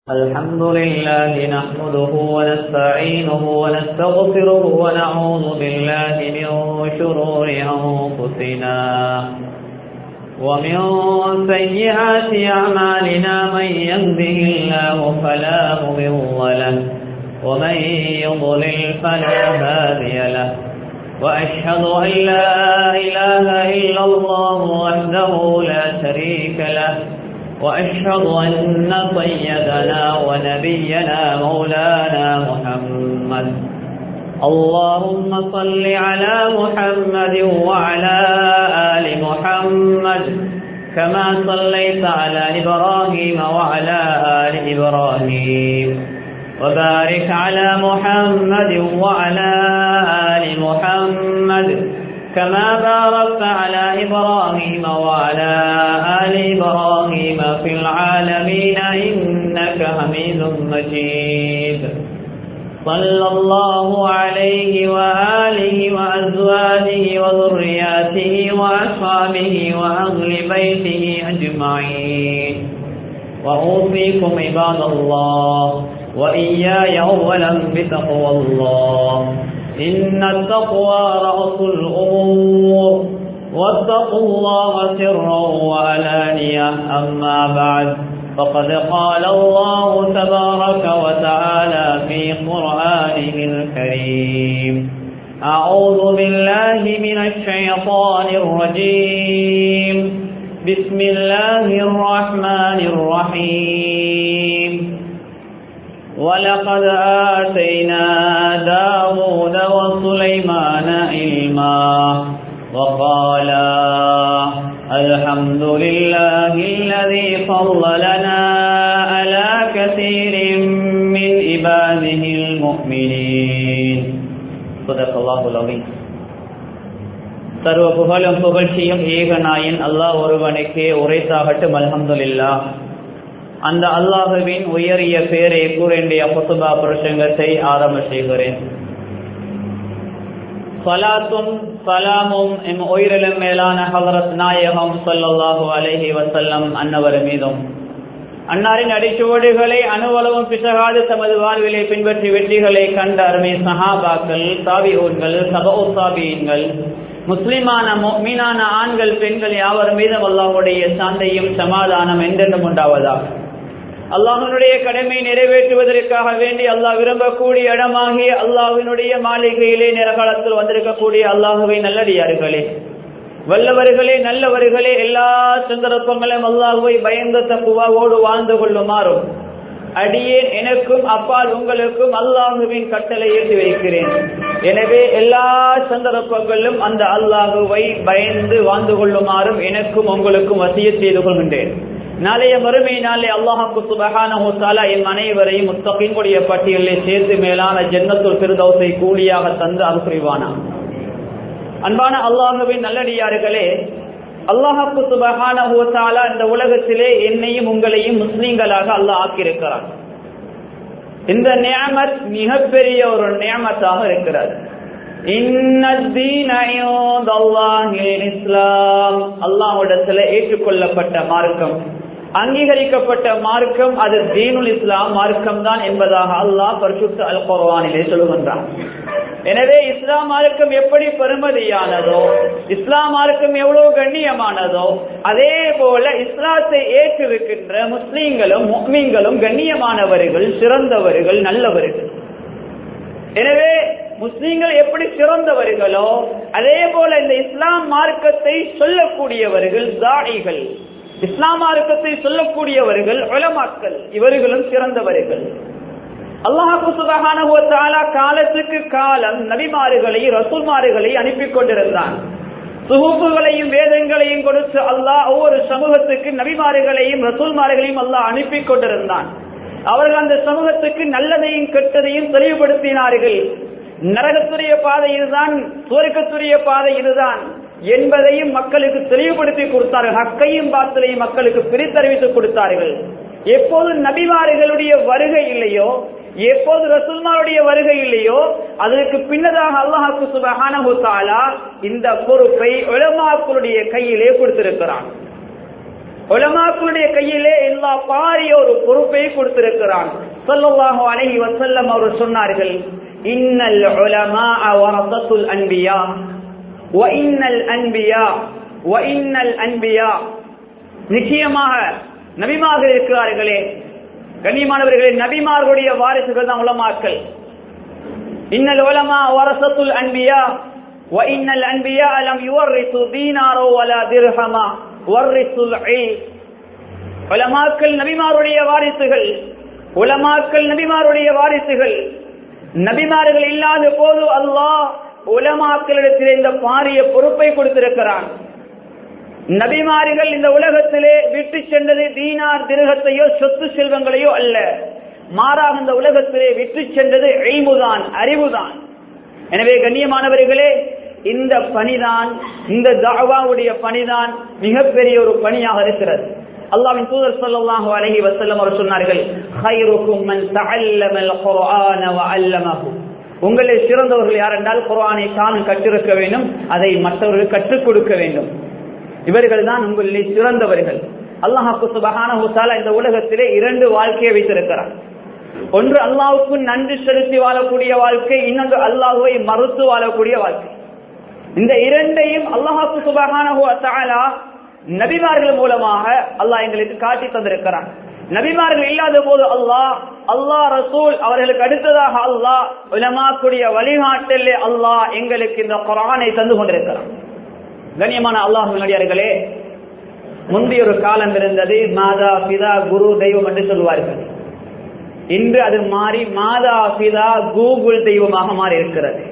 الحمد لله نحمده ونستعينه ونستغفره ونعوذ بالله من شرور أنفسنا ومن سيئات أعمالنا من يهده الله فلا مضل له ومن يضلل فلا هادي له وأشهد أن لا إله إلا الله وحده لا شريك له وأشهد أن سيدنا ونبينا مولانا محمد اللهم صل على محمد وعلى آل محمد كما صليت على إبراهيم وعلى آل إبراهيم وبارك على محمد وعلى آل محمد كما باركت على إبراهيم وعلى آل إبراهيم في العالمين إنك حميد مجيد صلى الله عليه وآله وأزواجه وذرياته وأصحابه وأهل بيته أجمعين وأوصيكم عباد الله وإياي أولا بتقوى الله إن التقوى رأس الأمور واتقوا الله سرا وعلانية أما بعد فقد قال الله تبارك وتعالى في قرآنه الكريم أعوذ بالله من الشيطان الرجيم بسم الله الرحمن الرحيم ولقد آتينا داود وسليمان علما وقالا الحمد لله الذي فضلنا على كثير من عباده المؤمنين صدق الله العظيم சர்வ புகழும் புகழ்ச்சியும் ஏகநாயன் அல்லாஹ் ஒருவனுக்கே உரைத்தாகட்டும் அல்ஹம்துலில்லா அந்த அல்லாஹுவின் உயரிய பேரை கூறேண்டிய புசுபா புருஷங்கத்தை ஆரம்ப செய்கிறேன் சலாத்தும் சலாமும் எம் உயிரிலும் மேலான ஹவரத் நாயகம் சொல்லல்லாஹு அலஹி வசல்லம் அன்னவர் மீதும் அன்னாரின் அடிச்சுவடுகளை அணுவளவும் பிசகாது தமது வாழ்விலை பின்பற்றி வெற்றிகளை கண்ட அருமை சஹாபாக்கள் தாபிகூன்கள் சபோ சாபியன்கள் முஸ்லிமான மீனான ஆண்கள் பெண்கள் யாவர் மீதும் அல்லாஹுடைய சாந்தையும் சமாதானம் என்றென்றும் உண்டாவதாக அல்லாஹனுடைய கடமை நிறைவேற்றுவதற்காக வேண்டி அல்லாஹ் விரும்பக்கூடிய இடமாகிய அல்லாஹினுடைய மாளிகையிலே நிறகாலத்தில் வந்திருக்கக்கூடிய அல்லாஹுவை நல்லடியார்களே வல்லவர்களே நல்லவர்களே எல்லா சந்தர்ப்பங்களும் அல்லாஹுவை பயந்த தப்புவாவோடு வாழ்ந்து கொள்ளுமாறும் அடியேன் எனக்கும் அப்பால் உங்களுக்கும் அல்லாஹுவின் கட்டளை ஏற்றி வைக்கிறேன் எனவே எல்லா சந்தர்ப்பங்களிலும் அந்த அல்லாஹுவை பயந்து வாழ்ந்து கொள்ளுமாறும் எனக்கும் உங்களுக்கும் வசிய செய்து கொள்கின்றேன் நாளைய மறுமை நாளே அல்லாஹாக்கு சுபகான ஹோசாலா என் அனைவரையும் முத்தகின்குடைய பட்டியலில் சேர்த்து மேலான ஜென்னத்துல் பிரதோசை கூலியாக தந்து அது புரிவானா அன்பான அல்லாஹுவின் நல்லடியார்களே அல்லாஹாக்கு சுபகான ஹோசாலா இந்த உலகத்திலே என்னையும் உங்களையும் முஸ்லீம்களாக அல்லாஹ் ஆக்கியிருக்கிறார் இந்த நியமத் மிகப்பெரிய ஒரு நியமத்தாக இருக்கிறது இஸ்லாம் அல்லாஹிடத்துல ஏற்றுக்கொள்ளப்பட்ட மார்க்கம் அங்கீகரிக்கப்பட்ட மார்க்கம் அது தீனுல் இஸ்லாம் மார்க்கம் தான் என்பதாக அல்லாஹ் பரிசுத்த அல் குர்வானிலே சொல்லுகின்றான் எனவே இஸ்லாம் மார்க்கம் எப்படி பெருமதியானதோ இஸ்லாம் மார்க்கம் எவ்வளவு கண்ணியமானதோ அதே போல இஸ்லாத்தை ஏற்றிருக்கின்ற முஸ்லீம்களும் முஸ்லீம்களும் கண்ணியமானவர்கள் சிறந்தவர்கள் நல்லவர்கள் எனவே முஸ்லீம்கள் எப்படி சிறந்தவர்களோ அதே போல இந்த இஸ்லாம் மார்க்கத்தை சொல்லக்கூடியவர்கள் தாடிகள் இஸ்லாம் மார்க்கத்தை சொல்லக்கூடியவர்கள் உலமாக்கள் இவர்களும் சிறந்தவர்கள் அல்லாஹு சுபகான காலத்துக்கு காலம் நபிமாறுகளை ரசூல்மாறுகளை அனுப்பி கொண்டிருந்தான் சுகுப்புகளையும் வேதங்களையும் கொடுத்து அல்லாஹ் ஒவ்வொரு சமூகத்துக்கு நபிமாறுகளையும் ரசூல்மாறுகளையும் அல்லாஹ் அனுப்பி கொண்டிருந்தான் அவர்கள் அந்த சமூகத்துக்கு நல்லதையும் கெட்டதையும் தெளிவுபடுத்தினார்கள் நரகத்துடைய பாதை இதுதான் சுவர்க்கத்துடைய பாதை இதுதான் என்பதையும் மக்களுக்கு தெளிவுபடுத்தி கொடுத்தார்கள் ஹக்கையும் பாத்திரையும் மக்களுக்கு பிரித்தறிவித்து கொடுத்தார்கள் எப்போது நபிமார்களுடைய வருகை இல்லையோ எப்போது ரசூல்மாருடைய வருகை இல்லையோ அதற்கு பின்னதாக அல்லாஹாக்கு சுபஹானஹு தஆலா இந்த பொறுப்பை உலமாக்களுடைய கையிலே கொடுத்திருக்கிறான் உலமாக்களுடைய கையிலே எல்லா பாரிய ஒரு பொறுப்பை கொடுத்திருக்கிறான் சொல்லல்லாஹு அலைஹி வஸல்லம் அவர் சொன்னார்கள் இன்னல் உலமா வரசத்துல் அன்பியா வ இன்னல் அன்பியா வ இன்னல் அன்பியா நிச்சயமாக நபிமார்கள் இருக்கிறார்களே கண்ணியமானவர்களே நபிமார்களுடைய வாரிசுகள் தான் உலமாக்கள் இன்னல் உலமா வரசத்துல் அன்பியா வ இன்னல் அன்பியா லம் யுவர்ரிசு தீனாரோ வலா திர்ஹமா வர்ரிசுல் இல்ம் உலமாக்கள் நபிமாருடைய வாரிசுகள் உலமாக்கள் நபிமாருடைய வாரிசுகள் நபிமார்கள் இல்லாத போது அல்லாஹ் உலமாக்களிடத்தில் இந்த பாரிய பொறுப்பை கொடுத்திருக்கிறான் நபிமார்கள் இந்த உலகத்திலே விட்டு சென்றது தீனார் திருகத்தையோ சொத்து செல்வங்களையோ அல்ல மாறாக இந்த உலகத்திலே விட்டு சென்றது எய்முதான் அறிவுதான் எனவே கண்ணியமானவர்களே இந்த பணிதான் இந்த தாவாவுடைய பணிதான் மிகப்பெரிய ஒரு பணியாக இருக்கிறது அல்லாவின் தூதர் ஸல்லல்லாஹு அலைஹி வஸல்லம் அவர் சொன்னார்கள் ஹைருக்கும் மன் தஅல்லமல் குர்ஆன வ அல்லமஹு உங்களில் சிறந்தவர்கள் யார் என்றால் குர்ஆனை தானும் கற்றிருக்க வேண்டும் அதை மற்றவர்கள் கற்றுக் கொடுக்க வேண்டும் இவர்கள் தான் உங்களிலே சிறந்தவர்கள் அல்லாஹாக்கு சுபஹானஹு தஆலா இந்த உலகத்திலே இரண்டு வாழ்க்கையை வைத்திருக்கிறார் ஒன்று அல்லாஹ்வுக்கு நன்றி செலுத்தி வாழக்கூடிய வாழ்க்கை இன்னொன்று அல்லாஹுவை மறுத்து வாழக்கூடிய வாழ்க்கை இந்த இரண்டையும் அல்லாஹாக்கு சுபஹானஹு தஆலா நபிமார்கள் மூலமாக அல்லாஹ் எங்களுக்கு காட்டி தந்திருக்கிறான் நபிமார்கள் இல்லாத போது அல்லாஹ் அல்லாஹ் ரசூல் அவர்களுக்கு அடுத்ததாக அல்லாஹ் உலமாக்குடைய வழிகாட்டலே அல்லாஹ் எங்களுக்கு இந்த குரானை தந்து கொண்டிருக்கிறான் கண்ணியமான அல்லாஹ் நடிகார்களே முந்தைய ஒரு காலம் இருந்தது மாதா பிதா குரு தெய்வம் என்று சொல்வார்கள் இன்று அது மாறி மாதா பிதா கூகுள் தெய்வமாக மாறி இருக்கிறது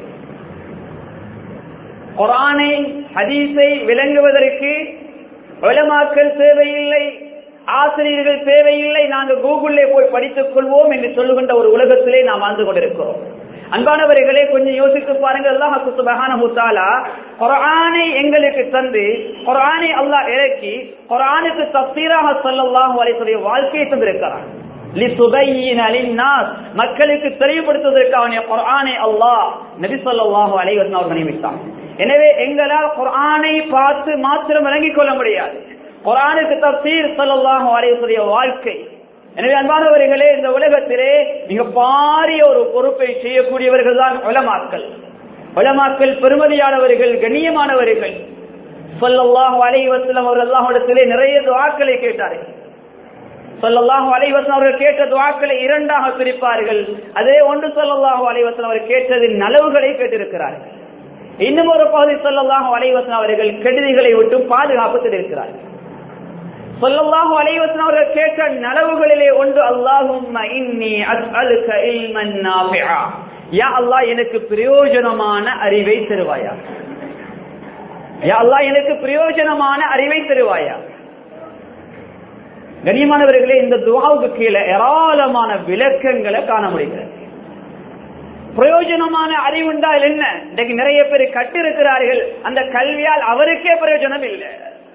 குரானை ஹதீஸை விளங்குவதற்கு உலமாக்கள் தேவையில்லை ஆசிரியர்கள் தேவையில்லை நாங்கள் கூகுளிலே போய் படித்துக் கொள்வோம் என்று சொல்லுகின்ற ஒரு உலகத்திலே நாம் வாழ்ந்து கொண்டிருக்கிறோம் அன்பானவர்களே கொஞ்சம் யோசித்து பாருங்க அல்லாஹ் சுபஹானஹு தஆலா குர்ஆனை எங்களுக்கு தந்து குர்ஆனை அல்லாஹ் இறக்கி குர்ஆனுக்கு தஃசீராக ஸல்லல்லாஹு அலைஹி வஸல்லம் வாழ்க்கையை தந்திருக்கிறான் லிதுபையின லின்னாஸ் மக்களுக்கு தெளிவுபடுத்துவதற்கான குர்ஆனை அல்லாஹ் நபி ஸல்லல்லாஹு அலைஹி வஸல்லம் அவர்கள் நியமித்தான் எனவே எங்களால் குர்ஆனை பார்த்து மாத்திரம் விளங்கிக் கொள்ள முடியாது குர்ஆனுக்கு தப்சீர் ஸல்லல்லாஹு அலைஹி வஸல்லம் வாழ்க்கை எனவே அன்பானவர்களே இந்த உலகத்திலே மிக பாரிய ஒரு பொறுப்பை செய்யக்கூடியவர்கள் தான் உலமாக்கள் உலமாக்கள் பெருமதியானவர்கள் கண்ணியமானவர்கள் ஸல்லல்லாஹு அலைஹி வஸல்லம் அவர்கள் அல்லாஹ்விடத்திலே நிறைய துஆக்களை கேட்டார்கள் ஸல்லல்லாஹு அலைஹி வஸல்லம் அவர்கள் கேட்ட துஆக்களை இரண்டாக பிரிப்பார்கள் அதே ஒன்று ஸல்லல்லாஹு அலைஹி வஸல்லம் அவர்கள் கேட்டதின் நலவுகளை கேட்டிருக்கிறார்கள் இன்னும் ஒரு பகுதி ஸல்லல்லாஹு அலைஹி வஸல்லம் அவர்கள் கெடுதிகளை விட்டு பாதுகாப்பு இருக்கிறார்கள் சொல்லல்லாஹு அலைவசன் அவர்கள் கேட்ட நலவுகளிலே ஒன்று அல்லாஹும்ம இன்னி அஸ்அலுக இல்மன் நாஃபிஆ யா அல்லாஹ் எனக்கு பிரயோஜனமான அறிவை தருவாயா யா அல்லாஹ் எனக்கு பிரயோஜனமான அறிவை தருவாயா கண்ணியமானவர்களே இந்த துவாவுக்கு கீழே ஏராளமான விளக்கங்களை காண முடிகிறது பிரயோஜனமான அறிவுண்டால் என்ன இன்றைக்கு நிறைய பேர் கட்டிருக்கிறார்கள் அந்த கல்வியால் அவருக்கே பிரயோஜனம் இல்லை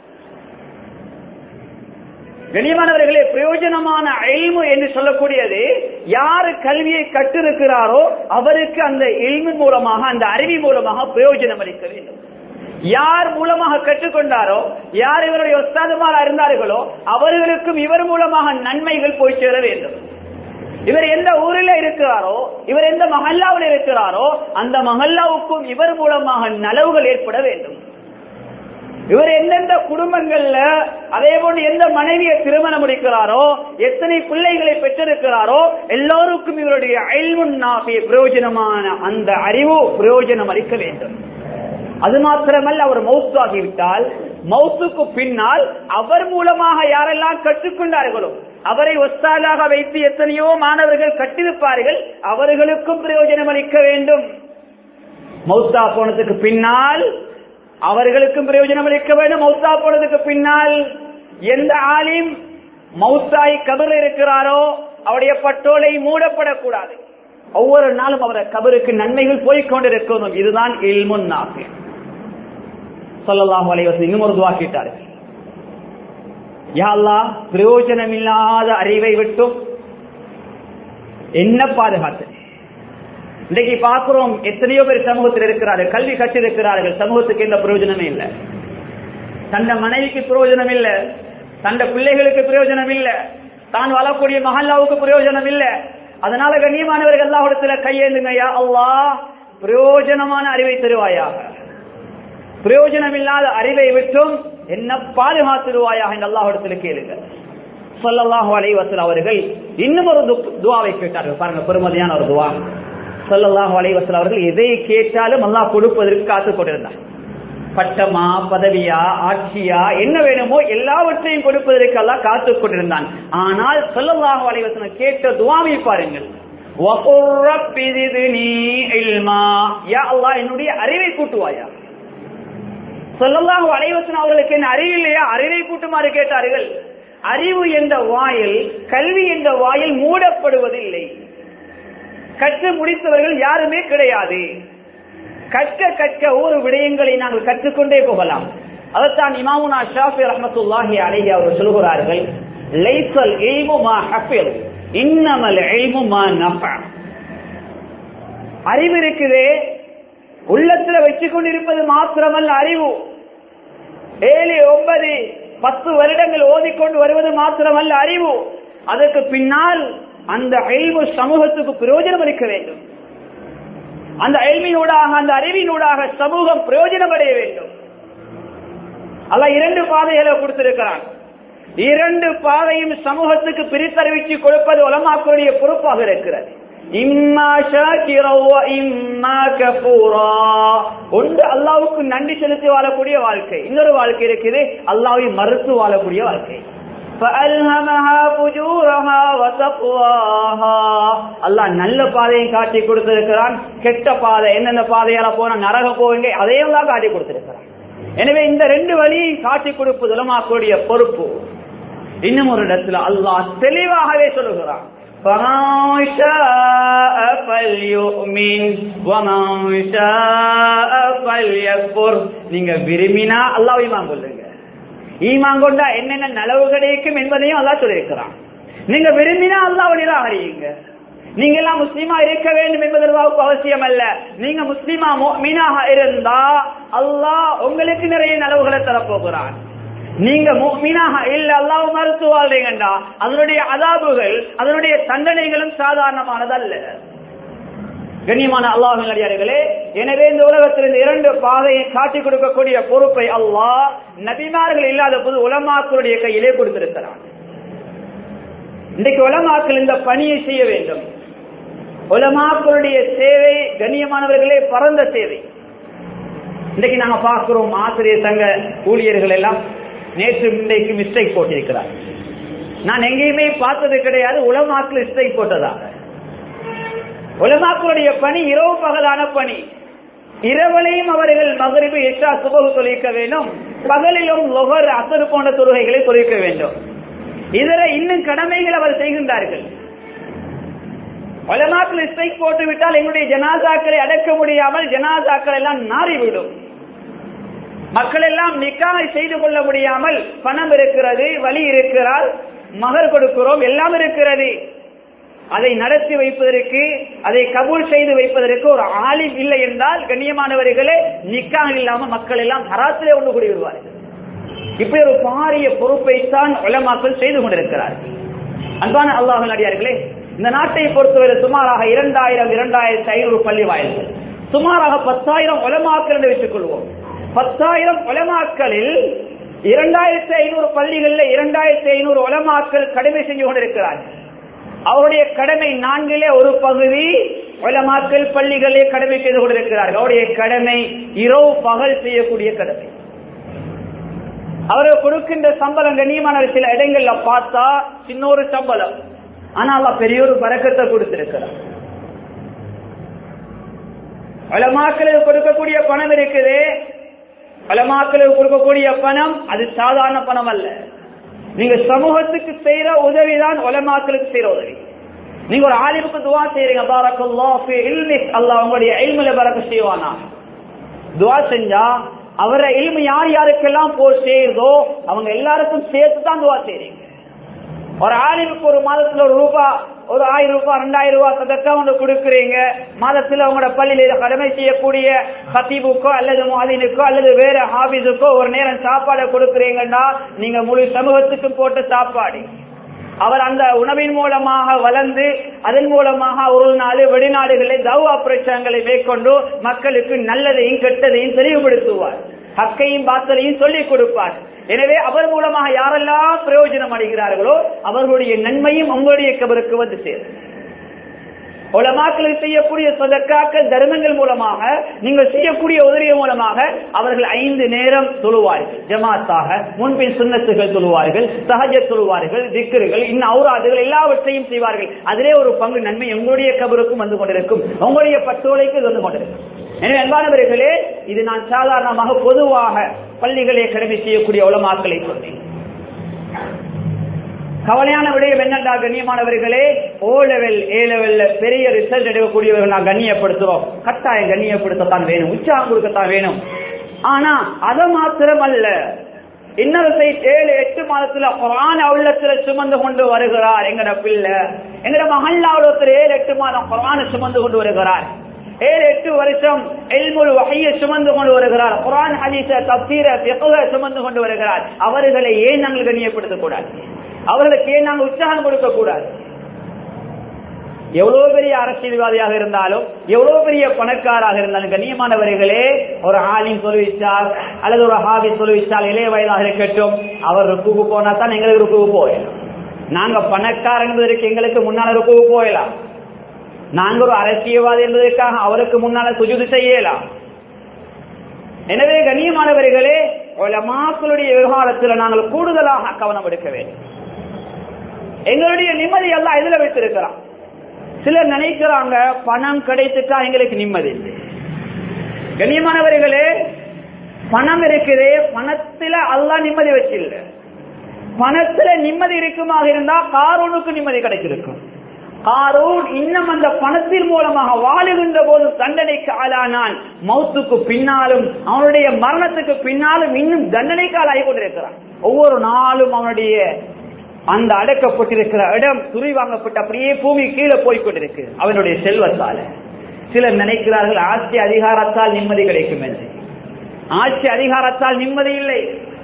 கண்ணியமானவர்களே பிரயோஜனமான எல்மு என்று சொல்லக்கூடியது யாரு கல்வியை கற்றிருக்கிறாரோ அவருக்கு அந்த எல்மு மூலமாக அந்த அறிவி மூலமாக பிரயோஜனம் அளிக்க வேண்டும் யார் மூலமாக கற்றுக்கொண்டாரோ யார் இவருடைய ஒஸ்தாதுமாரா இருந்தார்களோ அவர்களுக்கும் இவர் மூலமாக நன்மைகள் போய் சேர வேண்டும் இவர் எந்த ஊரில் இருக்கிறாரோ இவர் எந்த மஹல்லாவில் இருக்கிறாரோ அந்த மஹல்லாவுக்கும் இவர் மூலமாக நலவுகள் ஏற்பட வேண்டும் இவர் எந்தெந்த குடும்பங்கள்ல அதே போன்று எந்த மனைவியை திருமணம் முடிக்கிறாரோ எத்தனை பிள்ளைகளை பெற்றிருக்கிறாரோ எல்லோருக்கும் இவருடைய அயல்முன்னாபிய பிரயோஜனமான அந்த அறிவு பிரயோஜனம் அளிக்க வேண்டும் அது மாத்திரமல்ல அவர் மௌத்தாகிவிட்டால் மௌத்துக்கு பின்னால் அவர் மூலமாக யாரெல்லாம் கற்றுக்கொண்டார்களோ அவரை ஒஸ்தாலாக வைத்து எத்தனையோ மாணவர்கள் கட்டிருப்பார்கள் அவர்களுக்கும் பிரயோஜனம் அளிக்க வேண்டும் மௌத்தா போனதுக்கு பின்னால் அவர்களுக்கும் பிரயோஜனம் அளிக்க வேண்டும் மௌத்தா போனதுக்கு பின்னால் எந்த ஆலிம் மௌத்தாய் கபர் இருக்கிறாரோ அவருடைய பட்டோலை மூடப்படக்கூடாது ஒவ்வொரு நாளும் அவர கபருக்கு நன்மைகள் போய்கொண்டிருக்கணும் இதுதான் இல்முன் நாஃபி சொல்லலாம் வலைவசம் இன்னும் ஒரு துவா கேட்டார்கள் யாழ்லா பிரயோஜனம் இல்லாத அறிவை விட்டும் என்ன பாதுகாத்து இன்றைக்கு பார்க்கிறோம் எத்தனையோ பேர் சமூகத்தில் இருக்கிறார்கள் கல்வி கற்றிருக்கிறார்கள் சமூகத்துக்கு எந்த பிரயோஜனமே இல்லை தந்த மனைவிக்கு பிரயோஜனம் இல்லை தந்த பிள்ளைகளுக்கு பிரயோஜனம் இல்ல தான் வாழக்கூடிய மஹல்லாவுக்கு பிரயோஜனம் இல்ல அதனால கண்ணியமானவர்கள் எல்லா கையேந்துங்கய்யா அல்லாஹ் பிரயோஜனமான அறிவை தருவாயாக பிரயோஜனம் இல்லாத அறிவை விட்டும் என்ன பாதுகாத்துருவாயாக என்று அல்லாஹிடத்துல கேளுங்க சொல்லல்லாஹு அலைஹி வஸல்லம் அவர்கள் இன்னும் ஒரு து- துவாவை கேட்டார்கள் பாருங்க பெருமதியான ஒரு துவா சொல்லல்லாஹு அலைஹி வஸல்லம் அவர்கள் எதை கேட்டாலும் அல்லாஹ் கொடுப்பதற்கு காத்துக் கொண்டிருந்தார் பட்டமா பதவியா ஆட்சியா என்ன வேணுமோ எல்லாவற்றையும் கொடுப்பதற்கு அல்லாஹ் காத்துக் கொண்டிருந்தான் ஆனால் சொல்லல்லாஹு அலைஹி வஸல்லம் கேட்ட துவாவை பாருங்கள் வகுர் ரப்பி ஜித்னி இல்மா யா அல்லாஹ் என்னுடைய அறிவை கூட்டுவாயா சொல்லல்லாஹு அலைஹி வஸல்லம் அவர்களுக்கு என்ன அறிவு இல்லையா அறிவை கூட்டுமாறு கேட்டார்கள் அறிவு என்ற வாயில் கல்வி என்ற வாயில் மூடப்படுவதில்லை கற்று முடித்தவர்கள் யாருமே கிடையாது கற்க கற்க ஒவ்வொரு விடயங்களை நாங்கள் கற்றுக்கொண்டே போகலாம் அதைத்தான் இமாமுனா ஷாஃபி ரஹமத்துல்லாஹி அலைஹி அவர் சொல்கிறார்கள் லைசல் இல்மு மா ஹஃபில் இன்னமல் இல்மு மா நஃபா அறிவு இருக்குதே உள்ளத்துல வச்சு கொண்டிருப்பது மாத்திரமல்ல அறிவு ஏழு ஒன்பது பத்து வருடங்கள் ஓதிக்கொண்டு வருவது மாத்திரமல்ல அறிவு அதற்கு பின்னால் அந்த அழிவு சமூகத்துக்கு பிரயோஜனம் அளிக்க வேண்டும் அந்த அழிவினூடாக அந்த அறிவினூடாக சமூகம் பிரயோஜனம் அடைய வேண்டும் அல்ல இரண்டு பாதைகளை கொடுத்திருக்கிறான் இரண்டு பாதையும் சமூகத்துக்கு பிரித்தறிவிச்சு கொடுப்பது உலமாக்களுடைய பொறுப்பாக இருக்கிறது இம்மா ஷாக்கிரா வ இம்மா கஃபூரா ஒன்று அல்லாஹ்வுக்கு நன்றி செலுத்தி வாழக்கூடிய வாழ்க்கை இன்னொரு வாழ்க்கை இருக்குது அல்லாஹ்வை மறுத்து வாழக்கூடிய வாழ்க்கை فَأَلْهَمَهَا فُجُورَهَا وَتَقْوَاهَا அல்லாஹ் நல்ல பாதையை காட்டி கொடுத்திருக்கிறான் கெட்ட பாதை என்னென்ன பாதையால போன நரகம் போவீங்க அதையும் தான் காட்டி கொடுத்திருக்கிறான் எனவே இந்த ரெண்டு வழியை காட்டி கொடுப்பது உலமாக்கூடிய பொறுப்பு இன்னும் ஒரு இடத்துல அல்லாஹ் தெளிவாகவே சொல்லுகிறான் فَمَن شَاءَ فَلْيُؤْمِنْ وَمَن شَاءَ فَلْيَكْفُرْ நீங்க விரும்பினா அல்லாஹ் ஈமான் கொள்ளுங்க ஈமான் கொண்டா என்னென்ன நலவு கிடைக்கும் என்பதையும் அல்லாஹ் சொல்லியிருக்கிறான் நீங்க விரும்பினா அல்லாஹ் நிராகரியுங்க நீங்க எல்லாம் முஸ்லீமா இருக்க வேண்டும் என்பதற்கு அவசியம் அல்ல நீங்க முஸ்லீமா மீனாக இருந்தா அல்லாஹ் உங்களுக்கு நிறைய நலவுகளை தரப்போகிறான் நீங்க மீனாக இல்ல அல்லாஹ் மறுத்து வாழ்றீங்கண்டா அதனுடைய அதாபுகள் அதனுடைய தண்டனைகளும் சாதாரணமானதல்ல கண்ணியமான அல்லாஹ் அடியார்களே எனவே இந்த உலகத்தில் இந்த இரண்டு பாதையை காட்டி கொடுக்கக்கூடிய பொறுப்பை அல்லாஹ் நபிமார்கள் இல்லாத போது உலமாக்களுடைய கையிலே கொடுத்திருக்கிறான் இன்றைக்கு உலமாக்கள் இந்த பணியை செய்ய வேண்டும் உலமாக்களுடைய சேவை கண்ணியமானவர்களே பரந்த சேவை இன்றைக்கு நாங்க பார்க்கிறோம் ஆசிரியர் சங்க ஊழியர்கள் எல்லாம் நேற்று இன்றைக்கு மிஸ்டேக் போட்டிருக்கிறார் நான் எங்கேயுமே பார்த்தது கிடையாது உலமாக்கள் மிஸ்டேக் போட்டதாக உலமாக்களுடைய பணி இரவு பகலான பணி இரவலையும் அவர்கள் மகரிபு எட்டா சுபகு தொழிக்க வேண்டும் பகலிலும் லொகர் அசரு போன்ற தொழுகைகளை தொழிக்க வேண்டும் இதர இன்னும் கடமைகள் அவர் செய்கின்றார்கள் உலமாக்கள் ஸ்ட்ரைக் போட்டு விட்டால் எங்களுடைய ஜனாசாக்களை அடக்க முடியாமல் ஜனாசாக்கள் எல்லாம் நாறிவிடும் மக்கள் எல்லாம் நிக்காய் செய்து கொள்ள முடியாமல் பணம் இருக்கிறது வழி இருக்கிறார் மகர் கொடுக்கிறோம் எல்லாம் இருக்கிறது அதை நடத்தி வைப்பதற்கு அதை கபூல் செய்து வைப்பதற்கு ஒரு ஆளில் இல்லை என்றால் கண்ணியமானவர்களே நிக்காக இல்லாம மக்கள் எல்லாம் ஹராத்திலே ஒன்று கூடி விடுவார்கள் இப்படி ஒரு பாரிய பொறுப்பைத்தான் உலமாக்கள் செய்து கொண்டிருக்கிறார்கள் அன்பான அல்லாஹ் நடிகார்களே இந்த நாட்டை பொறுத்தவரை சுமாராக இரண்டாயிரம் இரண்டாயிரத்தி ஐநூறு பள்ளி வாயில்கள் சுமாராக பத்தாயிரம் உலமாக்கள் என்று வைத்துக் கொள்வோம் பத்தாயிரம் உலமாக்களில் இரண்டாயிரத்தி ஐநூறு பள்ளிகளில் இரண்டாயிரத்தி ஐநூறு உலமாக்கள் கடமை செஞ்சு கொண்டிருக்கிறார்கள் அவருடைய கடமை நான்கிலே ஒரு பகுதி உலமாக்கள் பள்ளிகளே கடமை செய்து கொண்டிருக்கிறார்கள் அவருடைய கடமை இரவு பகல் செய்யக்கூடிய கடமை அவர்கள் கொடுக்கின்ற சம்பளம் கண்ணியமான சில இடங்கள்ல பார்த்தா சின்ன ஒரு சம்பளம் ஆனால் பெரிய ஒரு பறக்கத்தை கொடுத்திருக்கிறார் வளமாக்களுக்கு கொடுக்கக்கூடிய பணம் இருக்குது வளமாக்களுக்கு கொடுக்கக்கூடிய பணம் அது சாதாரண பணம் அல்ல நீங்க சமூகத்துக்கு செய்யற உதவிதான் உலமாக்களுக்கு செய்யற உதவி நீங்க ஒரு ஆலிமுக்கு துவா செய்யறீங்க பாரக்கல்லாஹி இல்மிக் அல்லாஹ் உங்களுடைய இல்முல பறக்க செய்வானா துவா செஞ்சா அவரை இல்மு யார் யாருக்கெல்லாம் போய் சேருதோ அவங்க எல்லாருக்கும் சேர்த்து தான் துவா செய்றீங்க ஒரு ஆலிமுக்கு ஒரு மாதத்துல ஒரு ரூபா ஒரு ஆயிரம் ரூபாய் ரெண்டாயிரம் ரூபாய் சதக்கா ஒன்று கொடுக்குறீங்க மாதத்துல உங்களோட பள்ளியில கடமை செய்யக்கூடிய ஹத்தீபுக்கோ அல்லது மாதினுக்கோ அல்லது வேற ஹாபிஸுக்கோ ஒரு நேரம் சாப்பாடை கொடுக்குறீங்கன்னா நீங்க முழு சமூகத்துக்கும் போட்ட சாப்பாடு அவர் அந்த உணவின் மூலமாக வளர்ந்து அதன் மூலமாக ஒரு நாள் வெளிநாடுகளில் தவா பிரச்சனைகளை மேற்கொண்டு மக்களுக்கு நல்லதையும் கெட்டதையும் தெளிவுபடுத்துவார் ஹக்கையும் பாத்தலையும் சொல்லிக் கொடுப்பார் எனவே அவர் மூலமாக யாரெல்லாம் பிரயோஜனம் அடைகிறார்களோ அவர்களுடைய நன்மையும் உங்களுடைய கபருக்கு வந்து சேரும் உலமாக்கள் செய்யக்கூடிய சொதக்காக்கள் தர்மங்கள் மூலமாக நீங்கள் செய்யக்கூடிய உதவிய மூலமாக அவர்கள் ஐந்து நேரம் தொழுவார்கள் ஜமாத்தாக முன்பின் சுண்ணத்துகள் தொழுவார்கள் சகஜ தொழுவார்கள் திக்கர்கள் இன்னும் அவுராதுகள் எல்லாவற்றையும் செய்வார்கள் அதிலே ஒரு பங்கு நன்மை உங்களுடைய கபருக்கும் வந்து கொண்டிருக்கும் உங்களுடைய பட்டோலைக்கு வந்து கொண்டிருக்கும் எனவே அன்பானவர்களே இது நான் சாதாரணமாக பொதுவாக பள்ளிகளே கடமை செய்யக்கூடிய உலமாக்களை சொன்னேன் கவலையான விடயம் என்னண்டா கண்ணியமானவர்களே ஓ லெவல் ஏ லெவல்ல பெரிய ரிசல்ட் எடுக்கக்கூடியவர்கள் நான் கண்ணியப்படுத்துறோம் கட்டாயம் கண்ணியப்படுத்தத்தான் வேணும் உற்சாகம் கொடுக்கத்தான் வேணும் ஆனா அதை மாத்திரம் அல்ல இன்னொரு சைட் ஏழு எட்டு மாதத்துல குரான் உள்ளத்துல சுமந்து கொண்டு வருகிறார் எங்கட பிள்ளை எங்கட மகள்ல ஒருத்தர் ஏழு எட்டு மாதம் குரான சுமந்து கொண்டு வருகிறார் ஏழு எட்டு வருஷம் எல்முல் வகையை சுமந்து கொண்டு வருகிறார் குரான் ஹதீஸ தப்சீர பிqஹ சுமந்து கொண்டு வருகிறார் அவர்களை ஏன் நாங்கள் கண்ணியப்படுத்தக் கூடாது அவர்களுக்கு ஏன் நாங்கள் உற்சாகம் கொடுக்க கூடாது எவ்வளவு பெரிய அரசியல்வாதியாக இருந்தாலும் எவ்வளவு பெரிய பணக்காராக இருந்தாலும் கண்ணியமானவர்களே ஒரு ஆலிம் சொல்லிவிச்சால் அல்லது ஒரு ஹாபி சொல்லிவிச்சால் இளைய வயதாக இருக்கட்டும் அவர் ருக்குக்கு போனா தான் எங்களுக்கு ருக்குக்கு போயிடலாம் நாங்க பணக்காரன் என்பதற்கு எங்களுக்கு முன்னால ருக்குக்கு போயிடலாம் நாங்க ஒரு அரசியல்வாதி என்பதற்காக அவருக்கு முன்னால சுஜுது செய்யலாம் எனவே கண்ணியமானவர்களே மக்களுடைய விவகாரத்தில் நாங்கள் கூடுதலாக கவனம் எடுக்க வேண்டும் எங்களுடைய நிம்மதி எல்லாம் எதுல வைத்திருக்கிறோம் சிலர் நினைக்கிறாங்க பணம் கிடைத்துட்டா எங்களுக்கு நிம்மதி கண்ணியமானவர்களே பணம் இருக்குது பணத்துல அல்லா நிம்மதி வச்சில்ல பணத்துல நிம்மதி இருக்குமாக இருந்தா காரூனுக்கு நிம்மதி கிடைச்சிருக்கும் காரூன் இன்னும் அந்த பணத்தின் மூலமாக வாழுகின்ற போது தண்டனைக்கு ஆளானான் மௌத்துக்கு பின்னாலும் அவனுடைய மரணத்துக்கு பின்னாலும் இன்னும் தண்டனைக்கு ஆளாகி கொண்டிருக்கிறான் ஒவ்வொரு நாளும் அவனுடைய அந்த அடக்கப்பட்டிருக்கிற இடம் துரி வாங்கப்பட்ட அப்படியே பூமி கீழே போய்கொண்டிருக்கு அவனுடைய செல்வத்தால சிலர் நினைக்கிறார்கள் ஆட்சி அதிகாரத்தால் நிம்மதி கிடைக்கும் என்று ஆட்சி அதிகாரத்தால் நிம்மதி இல்லை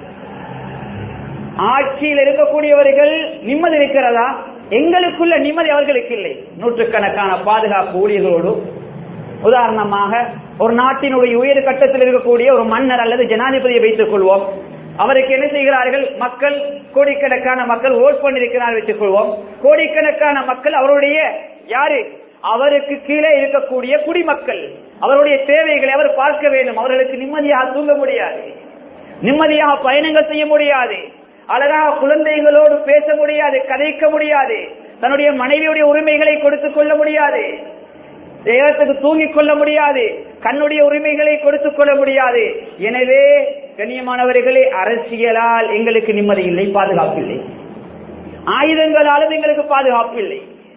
ஆட்சியில் இருக்கக்கூடியவர்கள் நிம்மதி இருக்கிறதா எங்களுக்குள்ள நிம்மதி அவர்களுக்கு இல்லை நூற்றுக்கணக்கான பாதுகாப்பு ஊழியர்களோடு உதாரணமாக ஒரு நாட்டினுடைய உயர் கட்டத்தில் இருக்கக்கூடிய ஒரு மன்னர் அல்லது ஜனாதிபதியை வைத்துக் கொள்வோம் அவருக்கு என்ன செய்கிறார்கள் மக்கள் கோடிக்கணக்கான மக்கள் ஓட் பண்ணிருக்கிறார் வச்சுக் கொள்வோம் கோடிக்கணக்கான மக்கள் அவருடைய யாரு அவருக்கு கீழே இருக்கக்கூடிய குடிமக்கள் அவருடைய தேவைகளை அவர் பார்க்க வேண்டும் அவர்களுக்கு நிம்மதியாக தூங்க முடியாது நிம்மதியாக பயணங்கள் செய்ய முடியாது அழகாக குழந்தைகளோடு பேச முடியாது கதைக்க முடியாது தன்னுடைய மனைவியுடைய உரிமைகளை கொடுத்துக் கொள்ள முடியாது தேவத்துக்கு தூங்கிக் கொள்ள முடியாது கண்ணுடைய உரிமைகளை கொடுத்துக் கொள்ள முடியாது எனவே கண்ணியமானவர்களே அரசியலால் எங்களுக்கு நிம்மதி இல்லை பாதுகாப்பு இல்லை ஆயுதங்களாலும் எங்களுக்கு பாதுகாப்பு இல்லை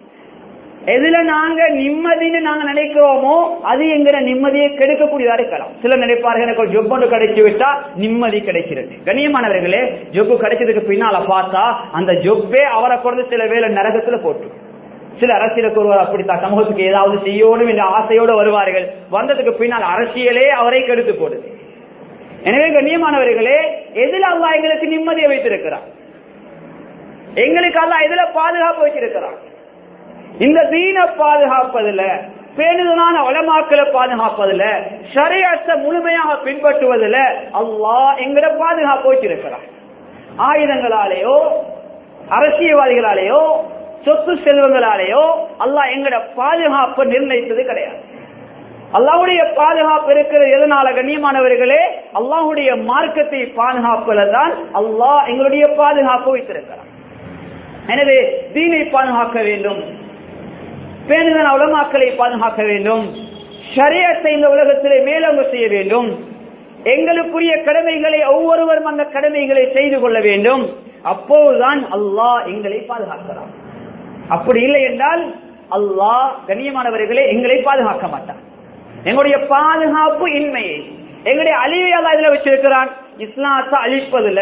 எதுல நாங்க நிம்மதின்னு நாங்க நினைக்கிறோமோ அது எங்கிற நிம்மதியை கெடுக்கக்கூடியதா இருக்கலாம் சிலர் நினைப்பார்கள் எனக்கு ஒரு ஜொப் ஒன்று கிடைச்சு விட்டா நிம்மதி கிடைக்கிறது கண்ணியமானவர்களே ஜொப்பு கிடைச்சதுக்கு பின்னால பார்த்தா அந்த ஜொப்பே அவரை கொண்டு சில வேலை நரகத்துல போட்டு சில அரசியலுக்கு ஒருவர் அப்படித்தான் சமூகத்துக்கு ஏதாவது செய்யணும் என்ற ஆசையோடு வருவார்கள் வந்ததுக்கு பின்னால் அரசியலே அவரை கெடுத்து போடுது எனவே கண்ணியமானவர்களே எதில் அல்லா எங்களுக்கு நிம்மதியை வைத்திருக்கிறார் எங்களுக்கு அல்லா எதுல பாதுகாப்பு வச்சிருக்கிறார் இந்த தீன பாதுகாப்பதுல பேணுதலான வளமாக்களை பாதுகாப்பதுல ஷரியத்தை முழுமையாக பின்பற்றுவதில் அல்லாஹ் எங்கட பாதுகாப்பு வச்சிருக்கிறார் ஆயுதங்களாலேயோ அரசியல்வாதிகளாலேயோ சொத்து செல்வங்களாலேயோ அல்லாஹ் எங்கட பாதுகாப்பு நிர்ணயித்தது கிடையாது அல்லாஹுடைய பாதுகாப்பு இருக்கிறது எதனால கண்ணியமானவர்களே அல்லாஹுடைய மார்க்கத்தை பாதுகாப்பதில் தான் அல்லாஹ் எங்களுடைய பாதுகாப்பு வைத்திருக்கிறார் எனவே தீனை பாதுகாக்க வேண்டும் பேணுதல் உலமாக்களை பாதுகாக்க வேண்டும் ஷரியத்தை இந்த உலகத்திலே மேலோங்க செய்ய வேண்டும் எங்களுக்குரிய கடமைகளை ஒவ்வொருவரும் அந்த கடமைகளை செய்து கொள்ள வேண்டும் அப்போதுதான் அல்லாஹ் எங்களை பாதுகாக்கிறார் அப்படி இல்லை என்றால் அல்லாஹ் கண்ணியமானவர்களே எங்களை பாதுகாக்க மாட்டார் எங்களுடைய பாதுகாப்பு இன்மையை எங்களுடைய அழிவை அல்லா இதுல வச்சிருக்கிறான் இஸ்லாத்தை அழிப்பதுல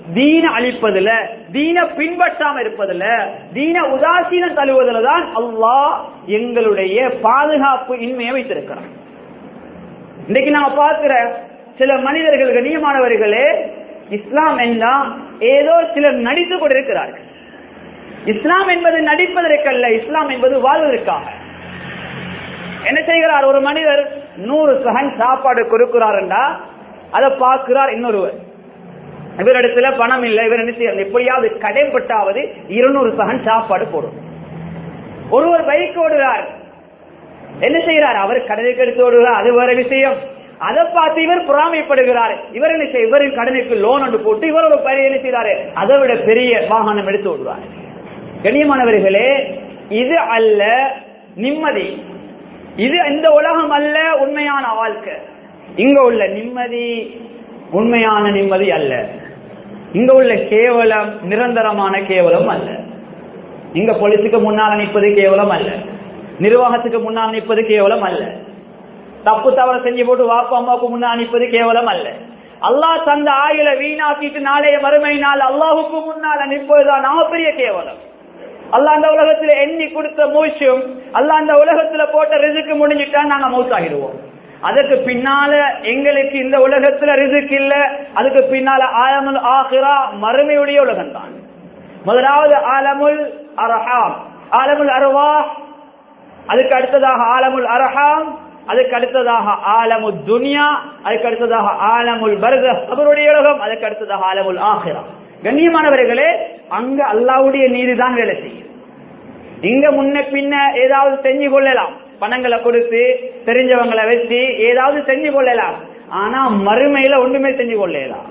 தீன அழிப்பதுல தீன பின்பற்றாம இருப்பதுல தீன உதாசீனம் தழுவதில் தான் அல்லாஹ் எங்களுடைய பாதுகாப்பு இன்மையை வைத்திருக்கிறான் இன்னைக்கு நாம பார்க்கிற சில மனிதர்கள் கண்ணியமானவர்களே இஸ்லாம் என்றால் ஏதோ சிலர் நடித்துக் கொண்டிருக்கிறார்கள் இஸ்லாம் என்பது நடிப்பதற்கல்ல இஸ்லாம் என்பது வாழ்வதற்காக என்ன செய்கிறார் ஒரு மனிதர் நூறு சகன் சாப்பாடு கொடுக்கிறார் என்றா அதை பார்க்கிறார் இன்னொருவர் இவரிடத்துல பணம் இல்லை இவர் என்ன செய்யறது எப்படியாவது கடைப்பட்டாவது இருநூறு சகன் சாப்பாடு போடும் ஒருவர் பைக் ஓடுகிறார் என்ன செய்யறார் அவர் கடனுக்கு எடுத்து ஓடுகிறார் அது வேற விஷயம் அதை பார்த்து இவர் பொறாமைப்படுகிறார் இவர் என்ன செய்ய இவரின் கடனுக்கு லோன் ஒன்று போட்டு இவர் ஒரு பெரிய என்ன செய்யறாரு அதை விட பெரிய வாகனம் எடுத்து ஓடுவார் கண்ணியமானவர்களே இது அல்ல நிம்மதி இது இந்த உலகம் அல்ல உண்மையான வாழ்க்கை இங்க உள்ள நிம்மதி உண்மையான நிம்மதி அல்ல இங்க உள்ள கேவலம் நிரந்தரமான கேவலம் அல்ல இங்க போலீஸுக்கு முன்னால் நிற்பது கேவலம் அல்ல நிர்வாகத்துக்கு முன்னால் நிற்பது கேவலம் அல்ல தப்பு தவறு செஞ்சு போட்டு வாப்பா அம்மாவுக்கு முன்னால் நிற்பது கேவலம் அல்ல அல்லாஹ் தந்த ஆயுள வீணாக்கிட்டு நாளைய மறுமை நாள் அல்லாஹுக்கு முன்னால நிற்பதுதான் நாம பெரிய கேவலம் அல்லாஹ் அந்த உலகத்துல எண்ணி கொடுத்த மூச்சும் அல்லாஹ் அந்த உலகத்துல போட்ட ரிசுக்கு முடிஞ்சிட்டா நாங்க மௌத்தாகிடுவோம் அதுக்கு பின்னால எங்களுக்கு இந்த உலகத்துல ரிசுக்கு இல்ல அதுக்கு பின்னால ஆலமுல் ஆஹிரா மறுமையுடைய உலகம் தான் முதலாவது ஆலமுல் அரஹாம் ஆலமுல் அருவா அதுக்கு அடுத்ததாக ஆலமுல் அரஹாம் அதுக்கு அடுத்ததாக ஆலமு துனியா அதுக்கு அடுத்ததாக ஆலமுல் பர்த அவருடைய உலகம் அதுக்கு அடுத்ததாக ஆலமுல் ஆஹிரா கண்ணியமானவர்களே அங்க அல்லாவுடைய நீதி தான் வேலை செய்யும் இங்க முன்ன பின்ன ஏதாவது செஞ்சு கொள்ளலாம் பணங்களை கொடுத்து தெரிஞ்சவங்களை வச்சு ஏதாவது செஞ்சு கொள்ளலாம் ஆனா மறுமையில ஒன்றுமே செஞ்சு கொள்ளலாம்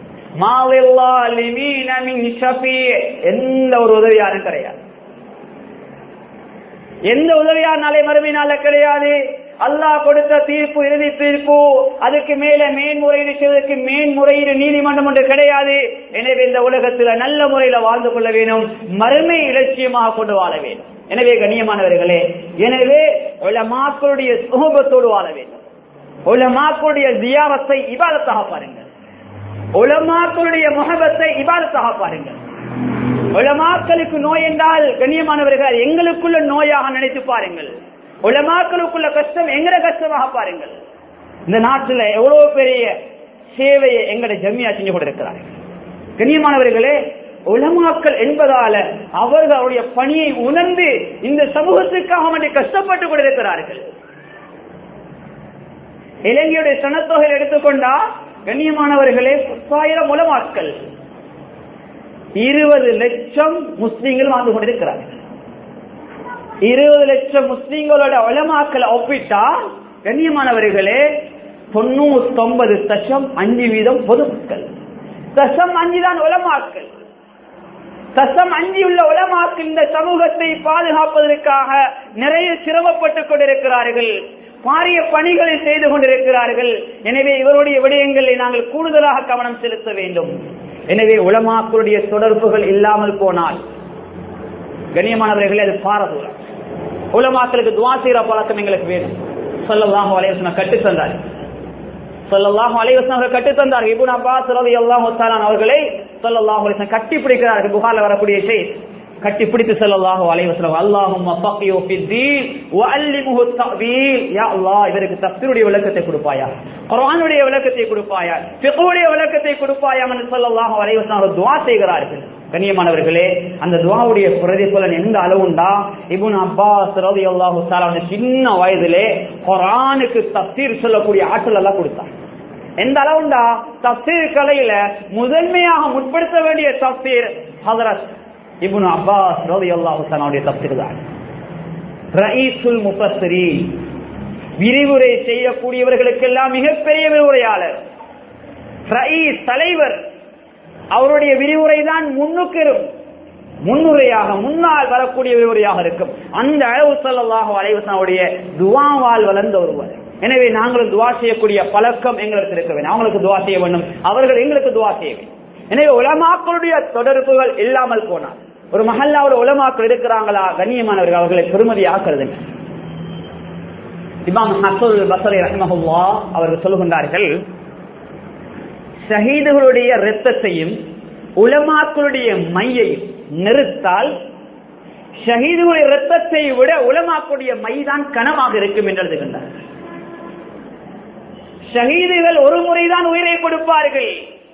எந்த ஒரு உதவியாரும் கிடையாது எந்த உதவியார் நாளை மறுமை நாள கிடையாது அல்லாஹ் கொடுத்த தீர்ப்பு இறுதி தீர்ப்பு அதுக்கு மேல மேன்முறையீடு செய்வதற்கு மேன்முறையீடு நீதிமன்றம் ஒன்று கிடையாது எனவே இந்த உலகத்துல நல்ல முறையில வாழ்ந்து கொள்ள வேணும் மறுமை இலட்சியமாக கொண்டு வாழ வேண்டும் எனவே கண்ணியமானவர்களே எனவே உலமாக்களுடைய சுகபத்தோடு வாழ வேண்டும் உலமாக்களுடைய தியாரத்தை இபாதத்தாக பாருங்கள் உலமாக்களுடைய முகபத்தை இபாதத்தாக பாருங்கள் உலமாக்களுக்கு நோய் என்றால் கண்ணியமானவர்கள் எங்களுக்குள்ள நோயாக நினைத்து பாருங்கள் உலமாக்களுக்குள்ள கஷ்டம் எங்கட கஷ்டமாக பாருங்கள் இந்த நாட்டுல எவ்வளவு பெரிய சேவையை எங்கட ஜம்மியா செஞ்சு கொண்டிருக்கிறார்கள் கண்ணியமானவர்களே உலமாக்கள் என்பதால அவர்கள் அவருடைய பணியை உணர்ந்து இந்த சமூகத்துக்காக வேண்டி கஷ்டப்பட்டு கொண்டிருக்கிறார்கள் இலங்கையுடைய சனத்தொகையில் எடுத்துக்கொண்டா கண்ணியமானவர்களே பத்தாயிரம் உலமாக்கள் இருபது லட்சம் முஸ்லீம்கள் வாழ்ந்து கொண்டிருக்கிறார்கள் இருபது லட்சம் முஸ்லீம்களோட உலமாக்களை ஒப்பிட்டா கண்ணியமானவர்களே தொண்ணூத்தி ஒன்பது தசம் அஞ்சு வீதம் பொதுமக்கள் தசம் அஞ்சு தான் உலமாக்கள் தசம் அஞ்சு உள்ள உலமாக்கள் இந்த சமூகத்தை பாதுகாப்பதற்காக நிறைய சிரமப்பட்டுக் கொண்டிருக்கிறார்கள் பாரிய பணிகளை செய்து கொண்டிருக்கிறார்கள் எனவே இவருடைய விடயங்களை நாங்கள் கூடுதலாக கவனம் செலுத்த வேண்டும் எனவே உலமாக்களுடைய தொடர்புகள் இல்லாமல் போனால் கண்ணியமானவர்களே அது பாரதூரம் உலமாக்களுக்கு துவா செய்கிற பழக்கம் எங்களுக்கு வேணும் சொல்லலாம் வலைவசனம் கட்டு தந்தார் சொல்லலாம் வலைவசனம் அவர்கள் கட்டு தந்தார் இபுன் அப்பாஸ் ரலியல்லாஹு தஆலா அவர்களை சொல்லலாம் வலைவசனம் கட்டி பிடிக்கிறார்கள் புகார்ல வரக்கூடிய செய்தி கட்டி பிடித்து செல்லல்லாஹு அலைஹி வஸல்லம் அல்லாஹும்ம ஃபக்ஹு ஃபித்தீன் வஅல்லிமுஹு தஅவீல் யா அல்லாஹ் இவருக்கு தஃசீருடைய விளக்கத்தை கொடுப்பாயா குர்ஆனுடைய விளக்கத்தை கொடுப்பாயா ஃபிக்ஹுடைய விளக்கத்தை கொடுப்பாயா என்று ஸல்லல்லாஹு அலைஹி வஸல்லம் துஆ செய்கிறார்கள் கண்ணியமானவர்களே அந்த துவாவுடைய பிரதிபலன் எந்த அளவுண்டா இப்னு அப்பாஸ் ரலியல்லாஹு தஆலா சின்ன வயதிலே குர்ஆனுக்கு தஃசீர் சொல்லக்கூடிய ஆற்றல் எல்லாம் கொடுத்தார் எந்த அளவுண்டா தஃசீர் கலையில முதன்மையாக முற்படுத்த வேண்டிய தஃசீர் ஹதரத் இப்னு அப்பாஸ் ரலியல்லாஹு தஆலாவுடைய தஃசீர் தான் ரயீசுல் முஃபஸ்ஸிரீன் விரிவுரை செய்யக்கூடியவர்களுக்கெல்லாம் மிகப்பெரிய விரிவுரையாளர் ரயீஸ் தலைவர் அவருடைய விரிவுரை தான் முன்னுக்கு முன்னுரையாக முன்னால் வரக்கூடிய விரிவுரையாக இருக்கும் அந்த அளவு சொல்லலாக அலைவசனுடைய துவாவால் வளர்ந்த ஒருவர் எனவே நாங்களும் துவா செய்யக்கூடிய பழக்கம் எங்களுக்கு இருக்க வேண்டும் அவங்களுக்கு துவா செய்ய வேண்டும் அவர்கள் எங்களுக்கு துவா செய்ய வேண்டும் எனவே உலமாக்களுடைய தொடர்புகள் இல்லாமல் போனால் ஒரு மஹல்லாவோட உலமாக்கள் இருக்கிறாங்களா கண்ணியமானவர்கள் அவர்களை பெருமதியாக கருதுங்க இமாம் ஹசல் பசரி ரஹ்மஹுல்லா அவர்கள் சொல்லுகின்றார்கள் ஷஹீதுகளுடைய இரத்தத்தையும் உலமாக்களுடைய மையை நிறுத்தால் ஷஹீதுடைய ரத்தத்தை விட உலமாக்களுடைய மைதான் கனமாக இருக்கும் என்று எழுதுகின்றார் ஷஹீதுகள் ஒரு முறைதான் உயிரை கொடுப்பார்கள்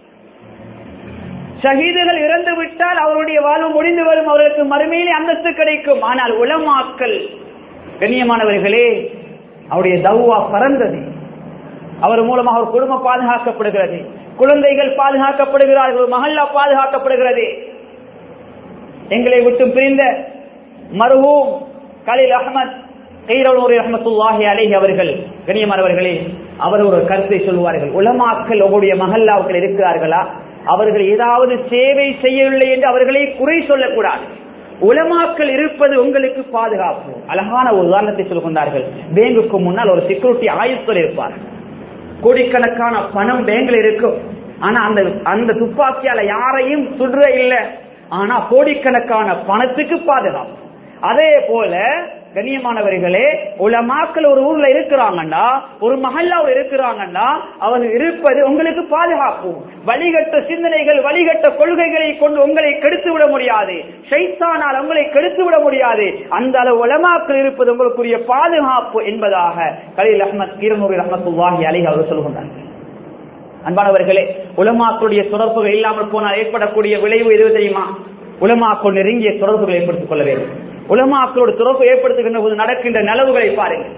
ஷஹீதுகள் இறந்து விட்டால் அவருடைய வாழ்வு முடிந்து வரும் அவர்களுக்கு மறுமையிலே அந்தஸ்து கிடைக்கும் ஆனால் உலமாக்கல் கண்ணியமானவர்களே அவருடைய தௌவா பறந்தது அவர் மூலமாக ஒரு குடும்பம் பாதுகாக்கப்படுகிறது குழந்தைகள் பாதுகாக்கப்படுகிறார்கள் மகல்லா பாதுகாக்கப்படுகிறது எங்களை விட்டு பிரிந்த மருவும் கலீல் அஹமத் கைரவனூர் ரஹமத்துல்லாஹி அலைஹி அவர்கள் கண்ணியமானவர்களே அவர் ஒரு கருத்தை சொல்வார்கள் உலமாக்கள் உங்களுடைய மகல்லாவுக்கள் இருக்கிறார்களா அவர்கள் ஏதாவது சேவை செய்யவில்லை என்று அவர்களை குறை சொல்லக்கூடாது உலமாக்கள் இருப்பது உங்களுக்கு பாதுகாப்பு அழகான ஒரு உதாரணத்தை சொல்கின்றார்கள் பேங்குக்கு முன்னால் ஒரு செக்யூரிட்டி ஆயுத்தர் இருப்பார் கோடிக்கணக்கான பணம் பேங்கில் இருக்கும் ஆனா அந்த அந்த துப்பாக்கியால யாரையும் சுடுற இல்லை ஆனா கோடிக்கணக்கான பணத்துக்கு பாதுகாப்பு அதே போல கண்ணியமானவர்களே உலமாக்கள் ஒரு ஊர்ல இருக்கிறாங்கன்னா ஒரு மகல்லாவில் இருக்கிறாங்கன்னா அவர்கள் இருப்பது உங்களுக்கு பாதுகாப்பு வழிகட்ட சிந்தனைகள் வழிகட்ட கொள்கைகளை கொண்டு உங்களை கெடுத்து விட முடியாது ஷைத்தானால் உங்களை கெடுத்து விட முடியாது அந்த அளவு உலமாக்கள் இருப்பது உங்களுக்குரிய பாதுகாப்பு என்பதாக கலீல் அஹமத் கீரனூர் ரஹமத்துல்லாஹி அலி அவர்கள் சொல்கின்றார்கள் அன்பானவர்களே உலமாக்களுடைய தொடர்புகள் இல்லாமல் போனால் ஏற்படக்கூடிய விளைவு எது தெரியுமா உலமாக்கள் நெருங்கிய தொடர்புகளை ஏற்படுத்திக் கொள்ள வேண்டும் உலமாக்களோடு தொடர்பு ஏற்படுத்துகின்ற போது நடக்கின்ற நலவுகளை பாருங்கள்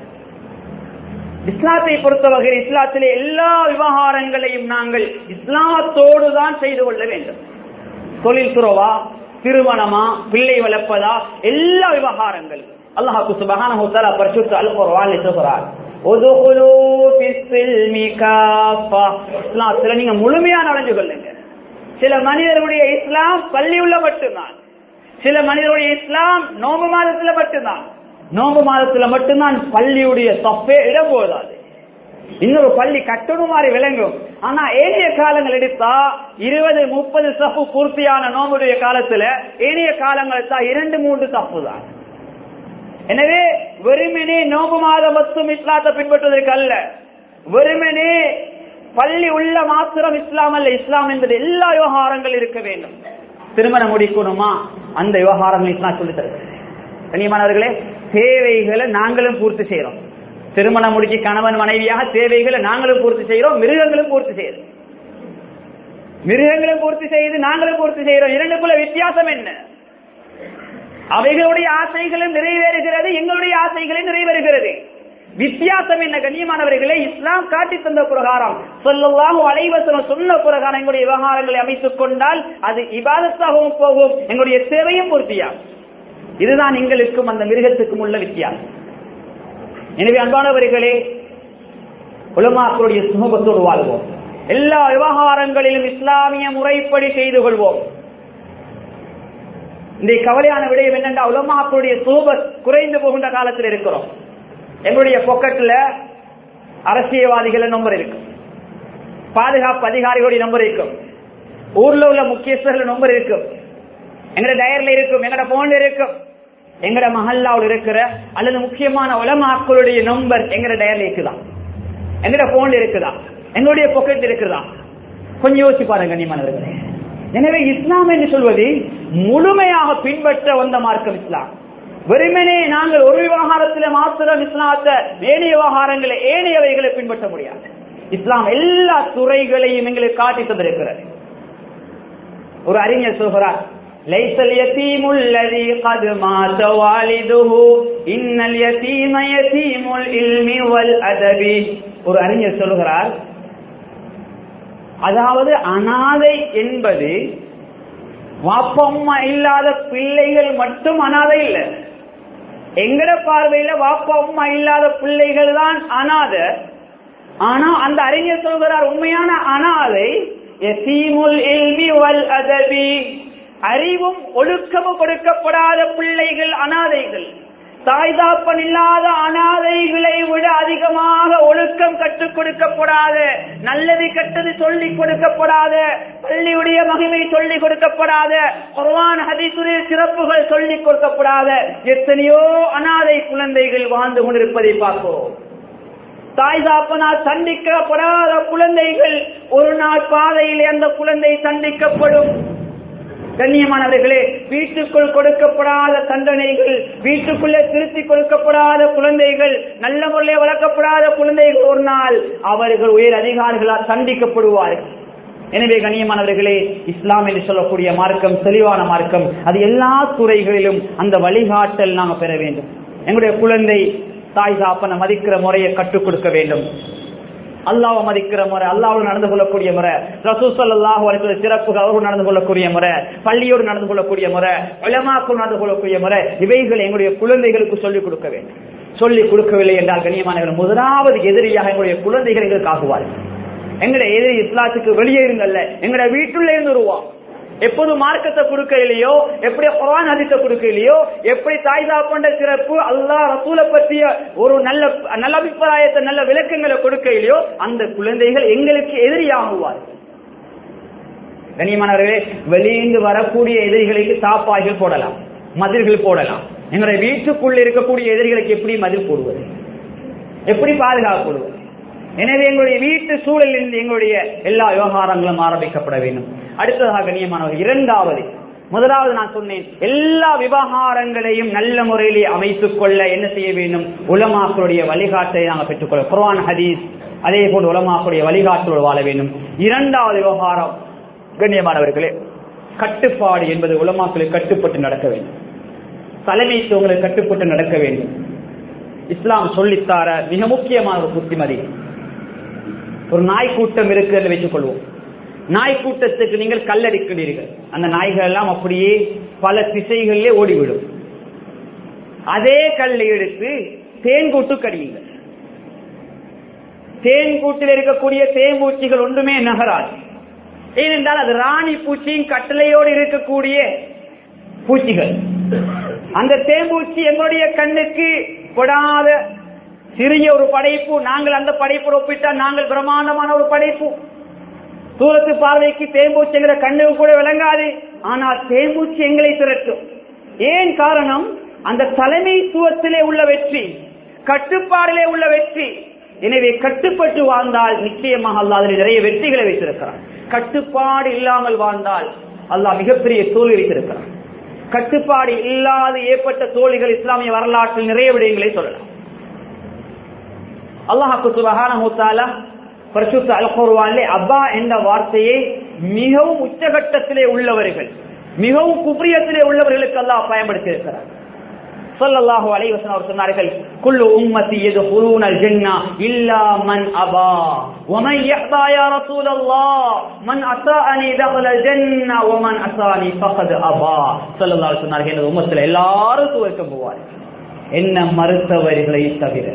இஸ்லாத்தை பொறுத்த வகையில் இஸ்லாத்திலே எல்லா விவகாரங்களையும் நாங்கள் இஸ்லாத்தோடு தான் செய்து கொள்ள வேண்டும் தொழில் துறவா திருமணமா பிள்ளை வளர்ப்பதா எல்லா விவகாரங்களும் அல்லாஹாக்கு சுபஹானஹு தஆலா பரிசுத்த அல் குர்ஆனில் சொல்கிறார் உதுகுலு ஃபிஸ்ஸில்மி காஃபா இஸ்லாத்துல நீங்க முழுமையா நுழைஞ்சு கொள்ளுங்க சில மனிதர்களுடைய இஸ்லாம் பள்ளி உள்ள மட்டும்தான் சில மனிதருடைய இஸ்லாம் நோம்பு மாதத்துல மட்டும்தான் நோம்பு மாதத்துல மட்டும்தான் பள்ளியுடைய தப்பே இடம் போதாது இன்னொரு பள்ளி கட்டணும் மாதிரி விளங்கும் ஆனா ஏனைய காலங்கள் எடுத்தா இருபது முப்பது சப்பு பூர்த்தியான நோம்புடைய காலத்துல ஏனைய காலங்கள் எடுத்தா இரண்டு மூன்று தப்பு தான் எனவே வெறுமனே நோம்பு மாதம் மட்டும் இஸ்லாத்தை பின்பற்றுவதற்கு அல்ல வெறுமனே பள்ளி உள்ள மாத்திரம் இஸ்லாம் அல்ல இஸ்லாம் என்பது எல்லா விவகாரங்கள் இருக்க வேண்டும் திருமணம் முடிக்கணுமா அந்த விவகாரங்கள் இஸ்லாம் சொல்லி தருகிறது கண்ணியமானவர்களே தேவைகளை நாங்களும் பூர்த்தி செய்யறோம் திருமணம் முடிச்சு கணவன் மனைவியாக தேவைகளை நாங்களும் பூர்த்தி செய்யறோம் மிருகங்களும் பூர்த்தி செய்யறோம் மிருகங்களும் பூர்த்தி செய்து நாங்களும் பூர்த்தி செய்யறோம் இரண்டுக்குள்ள வித்தியாசம் என்ன அவைகளுடைய ஆசைகளும் நிறைவேறுகிறது எங்களுடைய ஆசைகளும் நிறைவேறுகிறது வித்தியாசம் என்ன கண்ணியமானவர்களே இஸ்லாம் காட்டி தந்த பிரகாரம் சொல்லலாம் அலைவசனம் சொன்ன பிரகாரம் எங்களுடைய விவகாரங்களை அமைத்துக் கொண்டால் அது இபாதத்தாகவும் போகும் எங்களுடைய தேவையும் பூர்த்தியாகும் இதுதான் எங்களுக்கும் அந்த மிருகத்துக்கும் உள்ள வித்தியாசம் எனவே அன்பானவர்களே உலமாக்களுடைய சுமூகத்தோடு வாழ்வோம் எல்லா விவகாரங்களிலும் இஸ்லாமிய முறைப்படி செய்து கொள்வோம் இந்த கவலையான விடயம் என்னென்றா உலமாக்களுடைய சூபத் குறைந்து போகின்ற காலத்தில் இருக்கிறோம் எங்களுடைய பொக்கெட்ல அரசியல்வாதிகள் நம்பர் இருக்கும் பாதுகாப்பு அதிகாரிகளுடைய நம்பர் இருக்கும் ஊர்ல உள்ள முக்கியஸ்தர்கள் நம்பர் இருக்கும் எங்கட டயர்ல இருக்கும் எங்கட போன்ல இருக்கும் எங்கட மஹல்லாவில் இருக்கிற அல்லது முக்கியமான உலமாக்களுடைய நம்பர் எங்கட டயர்ல இருக்குதா எங்கட போன்ல இருக்குதா எங்களுடைய பொக்கெட் இருக்குதா கொஞ்சம் யோசிச்சு பாருங்க கண்ணியமானவர்களே எனவே இஸ்லாம் என்று சொல்வது முழுமையாக பின்பற்ற வந்த மார்க்கம் இஸ்லாம் வெறுமனே நாங்கள் ஒரு விவகாரத்தில் மாத்திரம் இஸ்லாத்தை ஏனைய விவகாரங்களை ஏனையவைகளை பின்பற்ற முடியாது இஸ்லாம் எல்லா துறைகளையும் எங்களுக்கு காட்டி தந்திருக்கிறது ஒரு அறிஞர் சொல்கிறார் ليس اليتيم الذي قد مات والده إن اليتيم يتيم العلم والأدب ஒரு அறிஞர் சொல்கிறார் அதாவது அனாதை என்பது வாப்பம்மா இல்லாத பிள்ளைகள் மட்டும் அனாதை இல்லை எங்கட பார்வையில வாப்பா அம்மா இல்லாத பிள்ளைகள் தான் அனாத ஆனா அந்த அறிஞர் சொல்கிறார் உண்மையான அனாதை எத்தீமுல் இல்மி வல் அதபி அறிவும் ஒழுக்கமும் கொடுக்கப்படாத பிள்ளைகள் அனாதைகள் தாய் தாப்பன் இல்லாத அனாதைகளை விட அதிகமாக ஒழுக்கம் கற்றுக் கொடுக்கப்படாத நல்லது கெட்டது சொல்லிக் கொடுக்கப்படாத பள்ளியுடைய மகிமை சொல்லிக் கொடுக்கப்படாத குர்வான் ஹதீசுடைய சிறப்புகள் சொல்லிக் கொடுக்கப்படாத எத்தனையோ அனாதை குழந்தைகள் வாழ்ந்து கொண்டிருப்பதை பார்க்கிறோம் தாய் தாப்பனால் தண்டிக்கப்படாத குழந்தைகள் ஒரு நாள் பாதையில் அந்த குழந்தை தண்டிக்கப்படும் கண்ணியமானவர்களே வீட்டுக்குள் கொடுக்கப்படாத தண்டனைகள் வீட்டுக்குள்ளே திருத்தி கொடுக்கப்படாத குழந்தைகள் நல்ல முறையில் வளர்க்கப்படாத குழந்தைகள் ஒரு நாள் அவர்கள் உயர் அதிகாரிகளால் தண்டிக்கப்படுவார்கள் எனவே கண்ணியமானவர்களே இஸ்லாம் என்று சொல்லக்கூடிய மார்க்கம் தெளிவான மார்க்கம் அது எல்லா துறைகளிலும் அந்த வழிகாட்டல் நாங்கள் பெற வேண்டும் எங்களுடைய குழந்தை தாய் சாப்பனை மதிக்கிற முறையை கற்றுக் கொடுக்க வேண்டும் அல்லாவை மதிக்கிற முறை அல்லாவோடு நடந்து கொள்ளக்கூடிய முறை ரசூசல்லாஹு அலைஹி சிறப்புகள் அவரோடு நடந்து கொள்ளக்கூடிய முறை பள்ளியோடு நடந்து கொள்ளக்கூடிய முறை உலமாக்கள் நடந்து கொள்ளக்கூடிய முறை இவைகள் எங்களுடைய குழந்தைகளுக்கு சொல்லிக் கொடுக்க வேண்டும் சொல்லிக் கொடுக்கவில்லை என்றால் கண்ணியமானவர்கள் முதலாவது எதிரியாக எங்களுடைய குழந்தைகள் எங்களுக்கு ஆகுவார்கள் எங்களுடைய எதிரி இஸ்லாத்துக்கு வெளியேறுங்கல்ல எங்களுடைய வீட்டுள்ள இருந்து வருவான் எப்போது மார்க்கத்தை கொடுக்கலையோ எப்படி குரான் ஹதீஸை கொடுக்கலையோ எப்படி தாய் தாப்பண்ட சிறப்பு அல்லாஹ் ரசூலை பற்றிய ஒரு நல்ல நல்ல அபிப்பிராயத்தை நல்ல விளக்கங்களை கொடுக்கலையோ அந்த குழந்தைகள் எங்களுக்கு எதிரியாகுவார்கள் கண்ணியமானவர்களே வெளியிருந்து வரக்கூடிய எதிரிகளுக்கு தாப்பாய்கள் போடலாம் மதில்கள் போடலாம் எங்களுடைய வீட்டுக்குள்ள இருக்கக்கூடிய எதிரிகளுக்கு எப்படி மதில் போடுவது எப்படி பாதுகாக்கப்படுவது எனவே எங்களுடைய வீட்டு சூழலில் இருந்து எங்களுடைய எல்லா விவகாரங்களும் ஆரம்பிக்கப்பட வேண்டும் அடுத்ததாக கண்ணியமானவர் இரண்டாவது முதலாவது நான் சொன்னேன் எல்லா விவகாரங்களையும் நல்ல முறையிலே அமைத்துக் கொள்ள என்ன செய்ய வேண்டும் உலமாக்களுடைய வழிகாட்டலை நாங்கள் பெற்றுக்கொள்ள குர்ஆன் ஹதீஸ் அதே போன்று உலமாக்களுடைய வழிகாட்டலோடு வாழ வேண்டும் இரண்டாவது விவகாரம் கண்ணியமானவர்களே கட்டுப்பாடு என்பது உலமாக்களுக்கு கட்டுப்பட்டு நடக்க வேண்டும் தலைமைத்துவங்களுக்கு கட்டுப்பட்டு நடக்க வேண்டும் இஸ்லாம் சொல்லித்தார மிக முக்கியமான ஒரு புத்திமதி ஒரு நாய் கூட்டம் இருக்கு என்று வைத்துக் கொள்வோம் நாய் கூட்டத்துக்கு நீங்கள் கல்லடிக்கிறீர்கள் அந்த நாய்கள் எல்லாம் அப்படியே பல திசைகளிலே ஓடிவிடும் அதே கல்லை எடுத்து தேன் கூட்டு கடியுங்கள் தேன் கூட்டில் இருக்கக்கூடிய தேன்பூச்சிகள் ஒன்றுமே நகராது ஏனென்றால் அது ராணி பூச்சியின் கட்டளையோடு இருக்கக்கூடிய பூச்சிகள் அந்த தேம்பூச்சி எங்களுடைய கண்ணுக்கு படாத சிறிய ஒரு படைப்பு நாங்கள் அந்த படைப்பு ஒப்பிட்டால் நாங்கள் பிரம்மாண்டமான ஒரு படைப்பு தூரத்து பார்வைக்கு தேம்பூச்சி எங்களை கண்ணுக்கு கூட விளங்காது ஆனால் தேம்பூச்சி எங்களை திரட்டும் ஏன் காரணம் அந்த தலைமைத்துவத்திலே உள்ள வெற்றி கட்டுப்பாடிலே உள்ள வெற்றி எனவே கட்டுப்பட்டு வாழ்ந்தால் நிச்சயமாக அல்லாஹ் அதில் நிறைய வெற்றிகளை வைத்திருக்கிறான் கட்டுப்பாடு இல்லாமல் வாழ்ந்தால் அல்லாஹ் மிகப்பெரிய தோல்வி வைத்திருக்கிறான் கட்டுப்பாடு இல்லாது ஏற்பட்ட தோல்விகள் இஸ்லாமிய வரலாற்றில் நிறைய விடயங்களை சொல்லலாம் அல்லாஹாக்கு சுபகான பரிசுத்த அல்குர்வானிலே அப்பா என்ற வார்த்தையை மிகவும் உச்சகட்டத்திலே உள்ளவர்கள் மிகவும் குப்ரியத்திலே உள்ளவர்களுக்கு அல்லாஹ் பயன்படுத்தி இருக்கிறார் சொல்லல்லாஹு அலைவசன் அவர் சொன்னார்கள் குல்லு உம்மத்தி يدخلون الجنة إلا من أبى ومن يأبى يا رسول الله من أساءني دخل الجنة ومن أساني فقد أبى صلى الله عليه சொன்னார்கள் எனது உம்மத்தில் எல்லாரும் சுவர்க்கம் போவார் என்ன மறுத்தவர்களை தவிர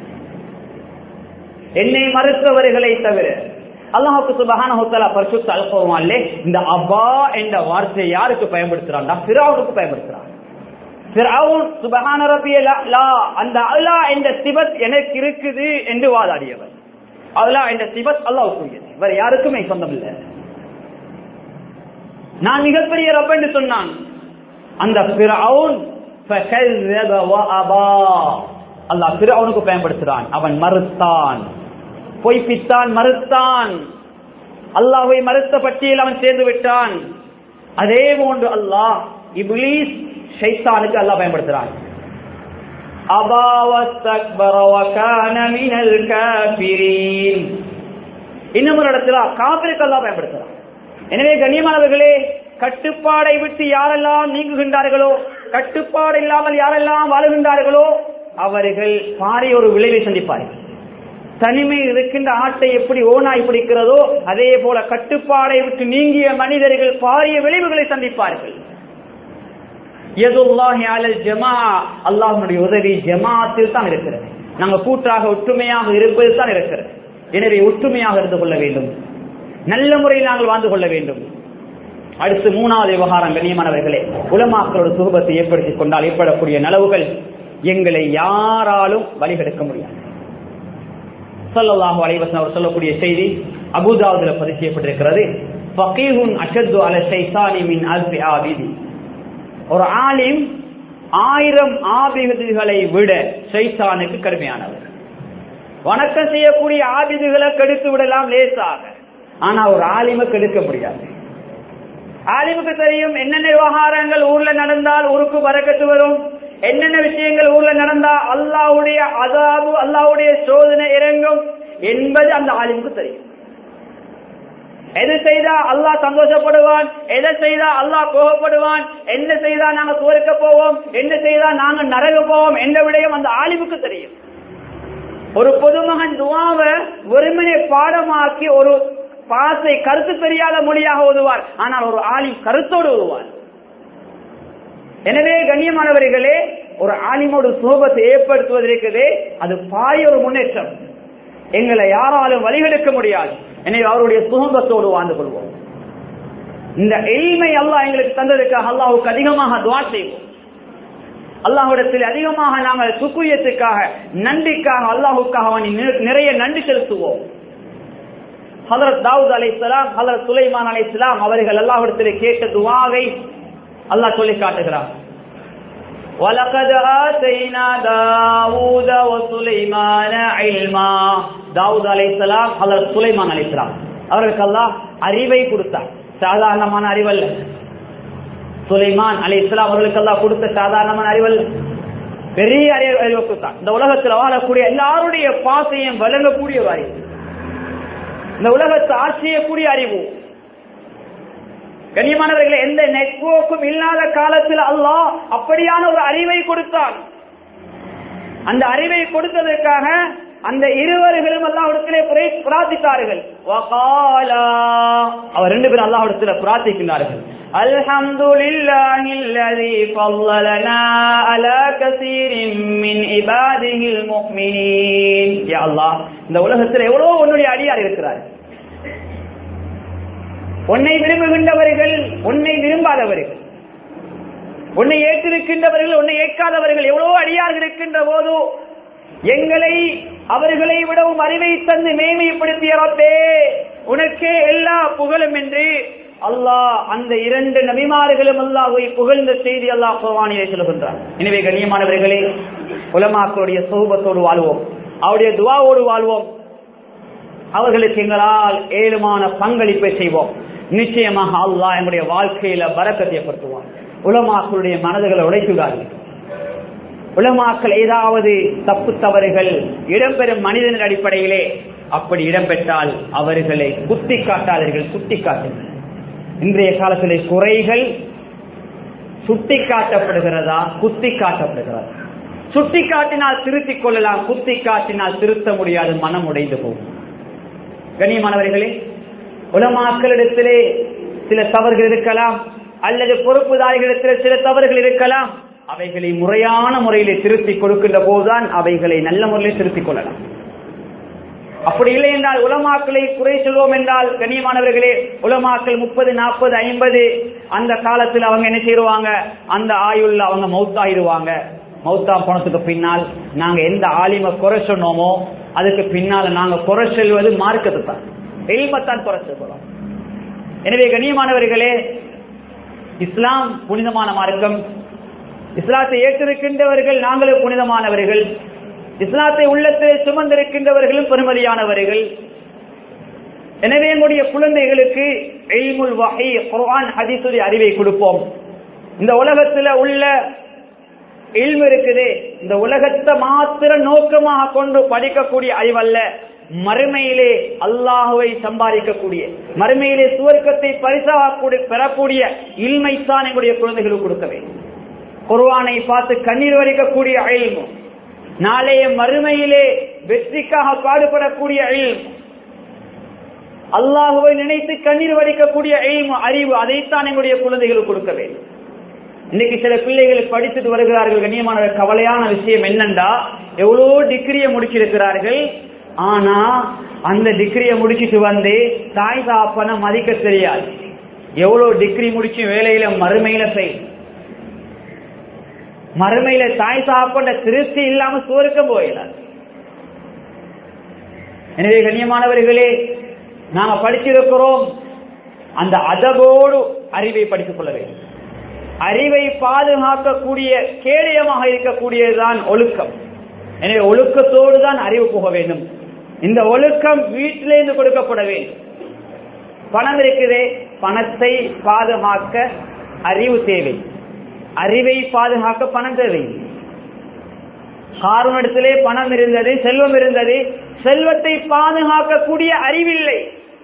என்னை மறுத்தவர்களை தவிர அல்லாஹுக்கு சுபஹான ஹோத்தலா பரிசுத்த அல்பவான்லே இந்த அபா என்ற வார்த்தையை யாருக்கு பயன்படுத்துறான்டா பிராவுக்கு பயன்படுத்துறான் சுபஹான அந்த அல்லா என்ற சிபத் எனக்கு இருக்குது என்று வாதாடியவர் அல்லா என்ற சிபத் அல்லாவுக்குரியது வேற யாருக்குமே சொந்தம் இல்லை நான் மிகப்பெரிய ரப்ப என்று சொன்னான் அந்த பிறவுன் அல்லாஹ் பிறவனுக்கு பயன்படுத்துறான் அவன் மறுத்தான் பொய்ப்பித்தான் மறுத்தான் அல்லாஹை மறுத்த பட்டியல் அவன் சேர்ந்து விட்டான் அதே போன்று அல்லாஹ் இப்லீஸ் ஷைத்தானுக்கு அல்லாஹ் பயன்படுத்துறான் இன்னும் ஒரு இடத்துல காபிருக்கு அல்லாஹ் பயன்படுத்துறான் எனவே கண்ணியமானவர்களே கட்டுப்பாடை விட்டு யாரெல்லாம் நீங்குகின்றார்களோ கட்டுப்பாடு இல்லாமல் யாரெல்லாம் வாழுகின்றார்களோ அவர்கள் பாரிய ஒரு விளைவை சந்திப்பார்கள் தனிமை இருக்கின்ற ஆட்டை எப்படி ஓனாய் பிடிக்கிறதோ அதே போல கட்டுப்பாடை விட்டு நீங்கிய மனிதர்கள் பாரிய விளைவுகளை சந்திப்பார்கள் அல்லாஹனுடைய உதவி ஜமாத்தில் தான் இருக்கிறது நாங்கள் கூட்டாக ஒற்றுமையாக இருப்பது தான் இருக்கிறது எனவே ஒற்றுமையாக இருந்து கொள்ள வேண்டும் நல்ல முறையில் நாங்கள் வாழ்ந்து கொள்ள வேண்டும் அடுத்து மூணாவது விவகாரம் கண்ணியமானவர்களே உலமாக்களோட சுகபத்தை ஏற்படுத்திக் கொண்டால் ஏற்படக்கூடிய நலவுகள் எங்களை யாராலும் வழிகெடுக்க முடியாது சொல்லலாஹு அலைவசன் அவர் சொல்லக்கூடிய செய்தி அபுதாவுதுல பதிவு செய்யப்பட்டிருக்கிறது ஃபகீஹுன் அஷத்து அல ஷைத்தானி மின் அல்ஃபி ஆபிதி ஒரு ஆலிம் ஆயிரம் ஆபிதுகளை விட ஷைத்தானுக்கு கடுமையானவர் வணக்கம் செய்யக்கூடிய ஆபிதுகளை கெடுத்து விடலாம் லேசாக ஆனா ஒரு ஆலிமை கெடுக்க முடியாது ஆலிமுக்கு தெரியும் என்னென்ன விவகாரங்கள் ஊர்ல நடந்தால் ஊருக்கு வரக்கத்து வரும் என்னென்ன விஷயங்கள் ஊர்ல நடந்தா அல்லாவுடைய அதாபு அல்லாவுடைய சோதனை இறங்கும் என்பது அந்த ஆலிமுக்கு தெரியும் எது செய்தா அல்லாஹ் சந்தோஷப்படுவான் எதை செய்தா அல்லாஹ் கோபப்படுவான் என்ன செய்தா நாங்க சுவருக்க போவோம் என்ன செய்தா நாங்க நரக போவோம் என்ற விடயம் அந்த ஆலிமுக்கு தெரியும் ஒரு பொதுமகன் துவாவை வெறுமனே பாடமாக்கி ஒரு பாசை கருத்து தெரியாத மொழியாக ஓதுவார் ஆனால் ஒரு ஆலிம் கருத்தோடு ஓதுவார் எனவே கண்ணியமானவர்களே ஒரு ஆலிமோடு சோபத்தை ஏற்படுத்துவதற்குது அது பாய ஒரு முன்னேற்றம் எங்களை யாராலும் வழிகெடுக்க முடியாது எனவே அவருடைய சுகந்தத்தோடு வாழ்ந்து கொள்வோம் இந்த எளிமை அல்லாஹ் எங்களுக்கு தந்ததுக்காக அல்லாஹுக்கு அதிகமாக துவா செய்வோம் அல்லாஹுடத்தில் அதிகமாக நாங்கள் சுக்குயத்துக்காக நன்றிக்காக அல்லாஹுக்காக அவனை நிறைய நன்றி செலுத்துவோம் ஹலரத் தாவூத் அலை இஸ்லாம் ஹலரத் சுலைமான் அலை இஸ்லாம் அவர்கள் அல்லாஹுடத்தில் கேட்ட துவாவை அல்லாஹ் சொல்லி காட்டுகிறார் وَلَقَدْ آتَيْنَا دَاوُودَ وَسُلَيْمَانَ عِلْمًا தாவூத் அலைஹிஸ்ஸலாம் ஹலரத் சுலைமான் அலைஹிஸ்ஸலாம் அவர்களுக்கு அல்லாஹ் அறிவை கொடுத்தார் சாதாரணமான அறிவல்ல சுலைமான் அலி இஸ்லாம் அவர்களுக்கு எல்லாம் கொடுத்த சாதாரணமான அறிவல் பெரிய அறிவு அறிவு கொடுத்தான் இந்த உலகத்தில் வாழக்கூடிய எல்லாருடைய பாசையும் வழங்கக்கூடிய ஒரு அறிவு இந்த உலகத்தை ஆட்சியக்கூடிய அறிவு கண்ணியமானவர்களே எந்த நெட்வொர்க்கும் இல்லாத காலத்தில் அல்லாஹ் அப்படியான ஒரு அறிவை கொடுத்தான் அந்த அறிவை கொடுத்ததற்காக அந்த இருவர்களும் அல்லாஹிடத்திலே பிரார்த்தித்தார்கள் அவர் ரெண்டு பேரும் அல்லாஹிடத்திலே பிரார்த்திக்கின்றார்கள் الحمد لله الذي فضلنا على كثير من عباده المؤمنين يا الله இந்த உலகத்தில் எவ்வளவு உன்னுடைய அடியார் இருக்கிறார் உன்னை விரும்புகின்றவர்கள் உன்னை விரும்பாதவர்கள் உன்னை ஏற்றிருக்கின்றவர்கள் உன்னை ஏற்காதவர்கள் எவ்வளவோ அடியார்கள் இருக்கின்ற போது எங்களை அவர்களை விடவும் அறிவை தந்து மேன்மைப்படுத்திய ரப்பே உனக்கே எல்லா புகழும் என்று அல்லாஹ் அந்த இரண்டு நபிமார்களும் அல்லாஹை புகழ்ந்த செய்தி அல்லாஹ் குர்வானிலே சொல்கின்றார் எனவே கண்ணியமானவர்களே உலமாக்களுடைய சோபத்தோடு வாழ்வோம் அவருடைய துவாவோடு வாழ்வோம் அவர்களுக்கு எங்களால் ஏழுமான பங்களிப்பை செய்வோம் நிச்சயமாக அல்லாஹ் என்னுடைய வாழ்க்கையில பறக்கத்தை ஏற்படுத்துவான் உலமாக்களுடைய மனதுகளை உடைக்குகிறார்கள் உலமாக்கள் ஏதாவது தப்பு தவறுகள் இடம்பெறும் மனிதனின் அடிப்படையிலே அப்படி இடம்பெற்றால் அவர்களை குத்தி காட்டாதீர்கள் சுட்டி காட்டுங்கள் இன்றைய காலத்திலே குறைகள் சுட்டி காட்டப்படுகிறதா குத்தி காட்டப்படுகிறதா சுட்டி காட்டினால் திருத்திக் கொள்ளலாம் குத்தி காட்டினால் திருத்த முடியாது மனம் உடைந்து போகும் கண்ணியமானவர்களே உலமாக்களிடத்திலே சில தவறுகள் இருக்கலாம் அல்லது பொறுப்புதாரிகளிடத்தில் சில தவறுகள் இருக்கலாம் அவைகளை முறையான முறையிலே திருத்திக் கொடுக்கின்ற போதுதான் அவைகளை நல்ல முறையில் திருத்திக் கொள்ளலாம் அப்படி இல்லை என்றால் உலமாக்களை குறை சொல்வோம் என்றால் கண்ணியமானவர்களே உலமாக்கள் முப்பது நாற்பது ஐம்பது அந்த காலத்தில் அவங்க என்ன செய்வாங்க அந்த ஆயுள்ல அவங்க மௌத்தாயிருவாங்க மௌத்தா போனதுக்கு பின்னால் நாங்க எந்த ஆலிம குறை சொன்னோமோ அதுக்கு பின்னால நாங்க குறை செல்வது மார்க்கத்தை தான் எல்மத்தான் குறை சொல்றோம் எனவே கண்ணியமானவர்களே இஸ்லாம் புனிதமான மார்க்கம் இஸ்லாத்தை ஏற்றிருக்கின்றவர்கள் நாங்களும் புனிதமானவர்கள் இஸ்லாத்தை உள்ளத்தில் சுமந்திருக்கின்றவர்களும் பெருமதியானவர்கள் எனவே எங்களுடைய குழந்தைகளுக்கு எய்முல் வகை குர்ஆன் ஹதீசுடைய அறிவை கொடுப்போம் இந்த உலகத்துல உள்ள இல்மு இருக்குது இந்த உலகத்தை மாத்திர நோக்கமாக கொண்டு படிக்கக்கூடிய அறிவல்ல மறுமையிலே அல்லாஹுவை சம்பாதிக்கக்கூடிய மறுமையிலே சுவர்க்கத்தை பரிசாக பெறக்கூடிய இல்மைத்தான் எங்களுடைய குழந்தைகளுக்கு கொடுக்க வேண்டும் குர்வானை பார்த்து கண்ணீர் வடிக்கக்கூடிய அழிவு நாளைய மறுமையிலே வெற்றிக்காக பாடுபடக்கூடிய அழிவு அல்லாஹுவை நினைத்து கண்ணீர் வடிக்கக்கூடிய அழிவு அறிவு அதைத்தான் எங்களுடைய குழந்தைகளுக்கு கொடுக்க வேண்டும் இன்னைக்கு சில பிள்ளைகள் படித்துட்டு வருகிறார்கள் கண்ணியமான கவலையான விஷயம் என்னண்டா எவ்வளோ டிகிரியை முடிச்சிருக்கிறார்கள் ஆனா அந்த டிகிரியை முடிச்சிட்டு வந்து தாய் தாப்பனை மதிக்க தெரியாது எவ்வளவு டிகிரி முடிச்சு வேலையில மறுமையில செய் மறுமையில தாய் சாப்பண்ட திருப்தி இல்லாம சோறுக்க போயிடாது எனவே கண்ணியமானவர்களே நாங்க படிச்சிருக்கிறோம் அந்த அதவோடு அறிவை படித்துக் கொள்ள வேண்டும் அறிவை பாதுகாக்கக்கூடிய கேடயமாக இருக்கக்கூடியதுதான் ஒழுக்கம் எனவே ஒழுக்கத்தோடு தான் அறிவு போக வேண்டும் இந்த ஒழுக்கம் வீட்டிலிருந்து கொடுக்கப்பட வேண்டும் பணம் இருக்குது பணத்தை பாதுகாக்க அறிவு தேவை அறிவை பாதுகாக்க பணம் தேவை காரணத்திலே பணம் இருந்தது செல்வம் இருந்தது செல்வத்தை பாதுகாக்கக்கூடிய அறிவில்லை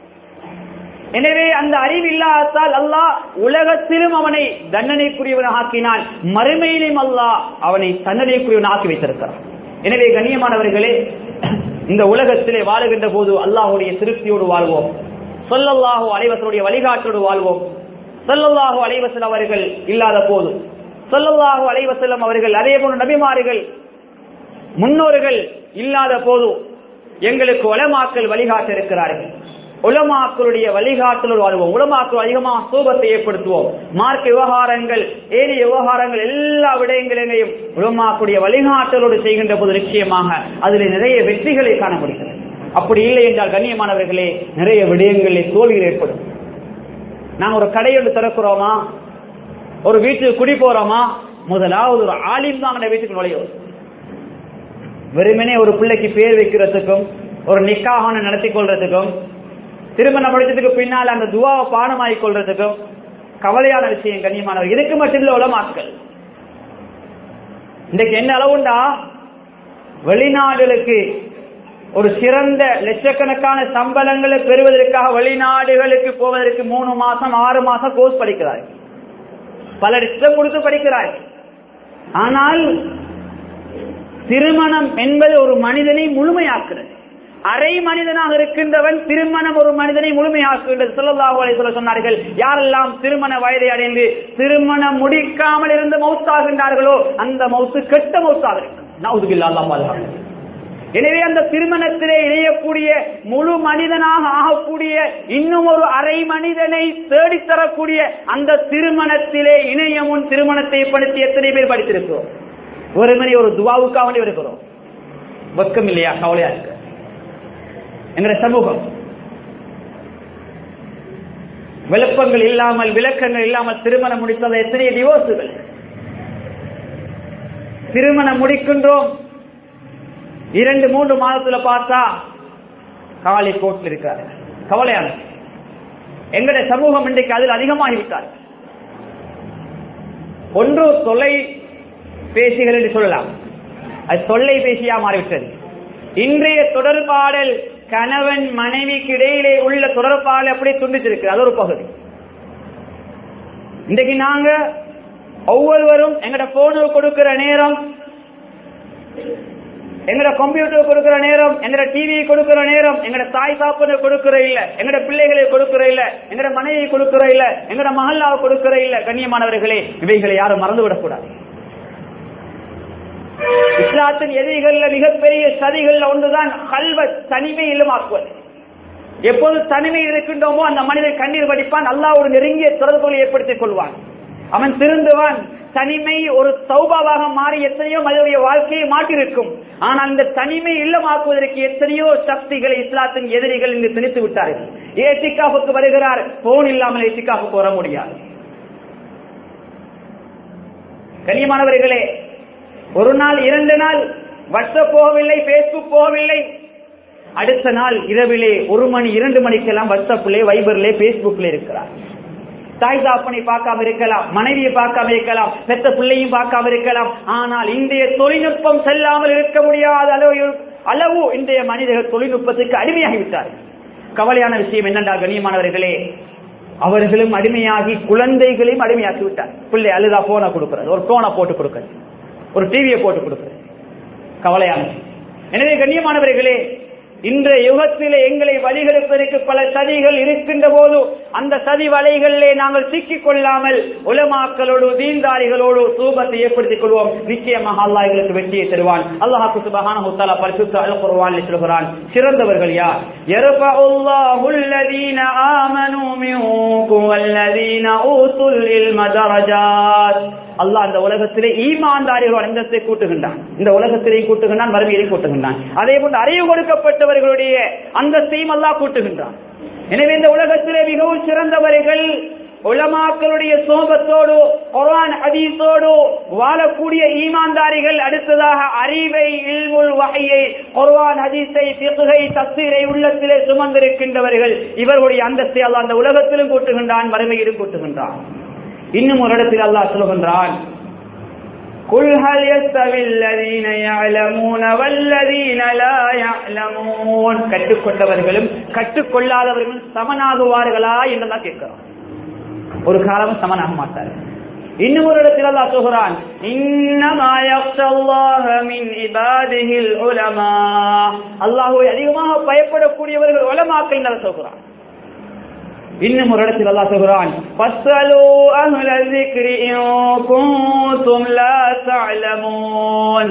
எனவே அந்த அறிவில்லாதால் அல்லாஹ் உலகத்திலும் அவனை தண்டனைக்குரியவன் ஆக்கினான் மறுமையிலும் அல்லாஹ் அவனை தண்டனைக்குரியவன் ஆக்கி வைத்திருக்கிறான் எனவே கண்ணியமானவர்களே இந்த உலகத்திலே வாழுகின்ற போது அல்லாஹுடைய திருப்தியோடு வாழ்வோம் சொல்லல்லாஹு அலைவசனுடைய வழிகாட்டோடு வாழ்வோம் சொல்லல்லாஹு அலைவசல் அவர்கள் இல்லாத போது சொல்லல்லாஹு அலைவசல்லம் அவர்கள் அதே போன்று நபிமார்கள் முன்னோர்கள் இல்லாத போது எங்களுக்கு உலமாக்கல் வழிகாட்ட இருக்கிறார்கள் உலமாக்களுடைய வழிகாட்டலோடு வாழ்வோம் உலமாக்கள் அதிகமாக சோபத்தை ஏற்படுத்துவோம் மார்க்க விவகாரங்கள் ஏனைய விவகாரங்கள் எல்லா விடயங்களையும் உலமாக்களுடைய வழிகாட்டலோடு செய்கின்ற போது நிச்சயமாக அதில் நிறைய வெற்றிகளை காண முடிகிறது அப்படி இல்லை என்றால் கண்ணியமானவர்களே நிறைய விடயங்களில் தோல்விகள் ஏற்படும் நாங்க ஒரு கடையொன்று திறக்கிறோமா ஒரு வீட்டுக்கு குடி போறோமா முதலாவது ஒரு ஆலிம் தான் அந்த வீட்டுக்கு நுழையும் வெறுமனே ஒரு பிள்ளைக்கு பேர் வைக்கிறதுக்கும் ஒரு நிக்காக நடத்தி கொள்றதுக்கும் திருமணம் முடிச்சதுக்கு பின்னால் அந்த துவாவை பாடமாகி கொள்றதுக்கும் கவலையான விஷயம் கண்ணியமானவர் இதுக்கு மட்டும் இல்ல உலமாக்கள் இன்றைக்கு என்ன அளவுண்டா வெளிநாடுகளுக்கு ஒரு சிறந்த லட்சக்கணக்கான சம்பளங்களை பெறுவதற்காக வெளிநாடுகளுக்கு போவதற்கு மூணு மாசம் ஆறு மாசம் கோர்ஸ் படிக்கிறார்கள் பலர் இஷ்டம் கொடுத்து படிக்கிறார்கள் ஆனால் திருமணம் என்பது ஒரு மனிதனை முழுமையாக்குறது அரை மனிதனாக இருக்கின்றவன் திருமணம் ஒரு மனிதனை முழுமையாக்குகின்றது சொல்லல்லாஹு அலைஹி சொல்ல சொன்னார்கள் யாரெல்லாம் திருமண வயதை அடைந்து திருமணம் முடிக்காமல் இருந்து மௌத்தாகின்றார்களோ அந்த மௌத்து கெட்ட மௌத்தாக இருக்கும் நவுதுபில்லா அல்லாஹ் பாதுகாப்பு எனவே அந்த திருமணத்திலே இணையக்கூடிய முழு மனிதனாக ஆகக்கூடிய இன்னும் ஒரு அரை மனிதனை தேடித்தரக்கூடிய அந்த திருமணத்திலே இணைய முன் திருமணத்தை படுத்தி எத்தனை பேர் படித்திருக்கிறோம் ஒரு மணி ஒரு துவாவுக்காக வேண்டி இருக்கிறோம் வெக்கம் இல்லையா கவலையா இருக்கு எங்களுடைய சமூகம் விளப்பங்கள் இல்லாமல் விளக்கங்கள் இல்லாமல் திருமணம் முடித்தது எத்தனை டிவோர்ஸுகள் திருமணம் முடிக்கின்றோம் இரண்டு மூன்று மாதத்துல பார்த்தா காலி கோட்டில் இருக்கிறார் கவலையான எங்களுடைய சமூகம் இன்றைக்கு அதில் அதிகமாகிவிட்டார் ஒன்று தொலை பேசிகள் என்று சொல்லலாம் அது தொல்லை பேசியா மாறிவிட்டது இன்றைய தொடர்பாடல் கணவன் மனைவிக்கு இடையிலே உள்ள தொடர்பாடல் அப்படியே துண்டிச்சிருக்கு அது ஒரு பகுதி இன்றைக்கு நாங்க ஒவ்வொருவரும் எங்கட போனுக்கு கொடுக்கிற நேரம் எங்கட கம்ப்யூட்டர் கொடுக்கிற நேரம் எங்கட டிவி கொடுக்கிற நேரம் எங்கட தாய் தாப்பனை கொடுக்கிற இல்ல எங்கட பிள்ளைகளை கொடுக்கிற இல்ல எங்கட மனைவி கொடுக்கிற இல்ல எங்கட மகல்லாவை கொடுக்கிற இல்ல கண்ணியமானவர்களே இவைகளை யாரும் மறந்து விடக்கூடாது இஸ்லாத்தின் எதிரிகள்ல மிகப்பெரிய சதிகள்ல ஒன்றுதான் கல்வ தனிமை இல்லமாக்குவது எப்போது தனிமை இருக்கின்றோமோ அந்த மனிதன் கண்ணீர் வடிப்பான் அல்லாஹ் ஒரு நெருங்கிய தொடர்புகளை ஏற்படுத்திக் கொள்வான் அவன் திருந்துவான் தனிமை ஒரு சௌபாவாக மாறி எத்தனையோ மனிதனுடைய வாழ்க்கையை மாற்றிருக்கும் ஆனால் இந்த தனிமை இல்லமாக்குவதற்கு எத்தனையோ சக்திகளை இஸ்லாத்தின் எதிரிகள் இங்கு திணித்து விட்டார்கள் ஏசிகாவுக்கு வருகிறார் போன் இல்லாமல் ஏசிகாவுக்கு வர முடியாது கனியமானவர்களே ஒரு நாள் இரண்டு நாள் வாட்ஸ்அப் போகவில்லை பேஸ்புக் போகவில்லை அடுத்த நாள் இரவிலே ஒரு மணி இரண்டு மணிக்கெல்லாம் வாட்ஸ்அப்லே வைபர்லே பேஸ்புக்ல இருக்கிறார் தாய் தாப்பனை பார்க்காம இருக்கலாம் மனைவியை பார்க்காம இருக்கலாம் பெத்த பிள்ளையும் பார்க்காம இருக்கலாம் ஆனால் இன்றைய தொழில்நுட்பம் செல்லாமல் இருக்க முடியாத அளவு அளவு இன்றைய மனிதர்கள் தொழில்நுட்பத்துக்கு அடிமையாகிவிட்டார்கள் கவலையான விஷயம் என்னென்றா கண்ணியமானவர்களே அவர்களும் அடிமையாகி குழந்தைகளையும் அடிமையாக்கி விட்டார் பிள்ளை அழுதா போனை கொடுக்கிறது ஒரு போனை போட்டு கொடுக்கிறது ஒரு டிவியை போட்டு கொடுக்கிறது கவலையான எனவே கண்ணியமானவர்களே இன்றைய யுகத்திலே எங்களை வழிகெடுப்பதற்கு பல சதிகள் இருக்கின்ற போது அந்த சதி வலைகளிலே நாங்கள் சிக்கிக் கொள்ளாமல் உலமாக்களோடு தீன்தாரிகளோடு சூபத்தை ஏற்படுத்திக் கொள்வோம் நிச்சயமாக அல்லாஹ் எங்களுக்கு வெற்றியை தருவான் அல்லாஹ் சுபஹானஹு தஆலா பரிசுத்த அல் குர்ஆனில் சொல்கிறான் சிறந்தவர்கள் யார் யர்ஃபஉல்லாஹு அல்லதீன ஆமனூ மின்கும் வல்லதீன ஊதுல் இல்ம தரஜாத் அல்லாஹ் இந்த உலகத்திலே ஈமான்தாரிகள் அந்தஸ்தை கூட்டுகின்றான் இந்த இலக்கத்திலையும் கூட்டுகின்றான் மறுமையிலையும் கூட்டுகின்றான் அதே போன்று அறிவு கொடுக்கப்பட்டவர்களுடைய அந்தஸ்தையும் அல்லாஹ் கூட்டுகின்றான் எனவே இந்த உலகத்திலே மிகவும் சிறந்தவர்கள் உலமாக்களுடைய சோபத்தோடு குர்ஆன் ஹதீஸோடு வாழக்கூடிய ஈமான்தாரிகள் அடுத்ததாக அறிவை இல்முல் வகையை குர்ஆன் ஹதீஸை ஃபிக்ஹை தஃசீரை உள்ளத்திலே சுமந்திருக்கின்றவர்கள் இவர்களுடைய அந்தஸ்தை அல்லாஹ் அந்த உலகத்திலும் கூட்டுகின்றான் மறுமையிலும் கூட்டுகின்றான் இன்னும் ஒரு இடத்தில் அல்லாஹ் சொல்கின்றான் قل هل يستوي الذين يعلمون والذين لا يعلمون கற்றுக்கொண்டவர்களும் கற்றுக்கொள்ளாதவர்களும் சமனாகுவார்களா என்றுதான் கேட்கிறோம் ஒரு காலமும் சமனாக மாட்டார்கள் இன்னும் ஒரு இடத்தில் அல்லாஹ் சொல்கிறான் இன்னமா யக்ஷல்லாஹ மின் இபாதிஹில் உலமா அல்லாஹ்வை அதிகமாக பயப்படக்கூடியவர்கள் உலமாக்கள் என்று சொல்கிறான் இன்னும் ஒரு இடத்தில் அல்லாஹ் சொல்கிறான் ஃபஸ்ஸலு அஹ்ல ذِكْرِ إِن كُنتُمْ لَا تَعْلَمُونَ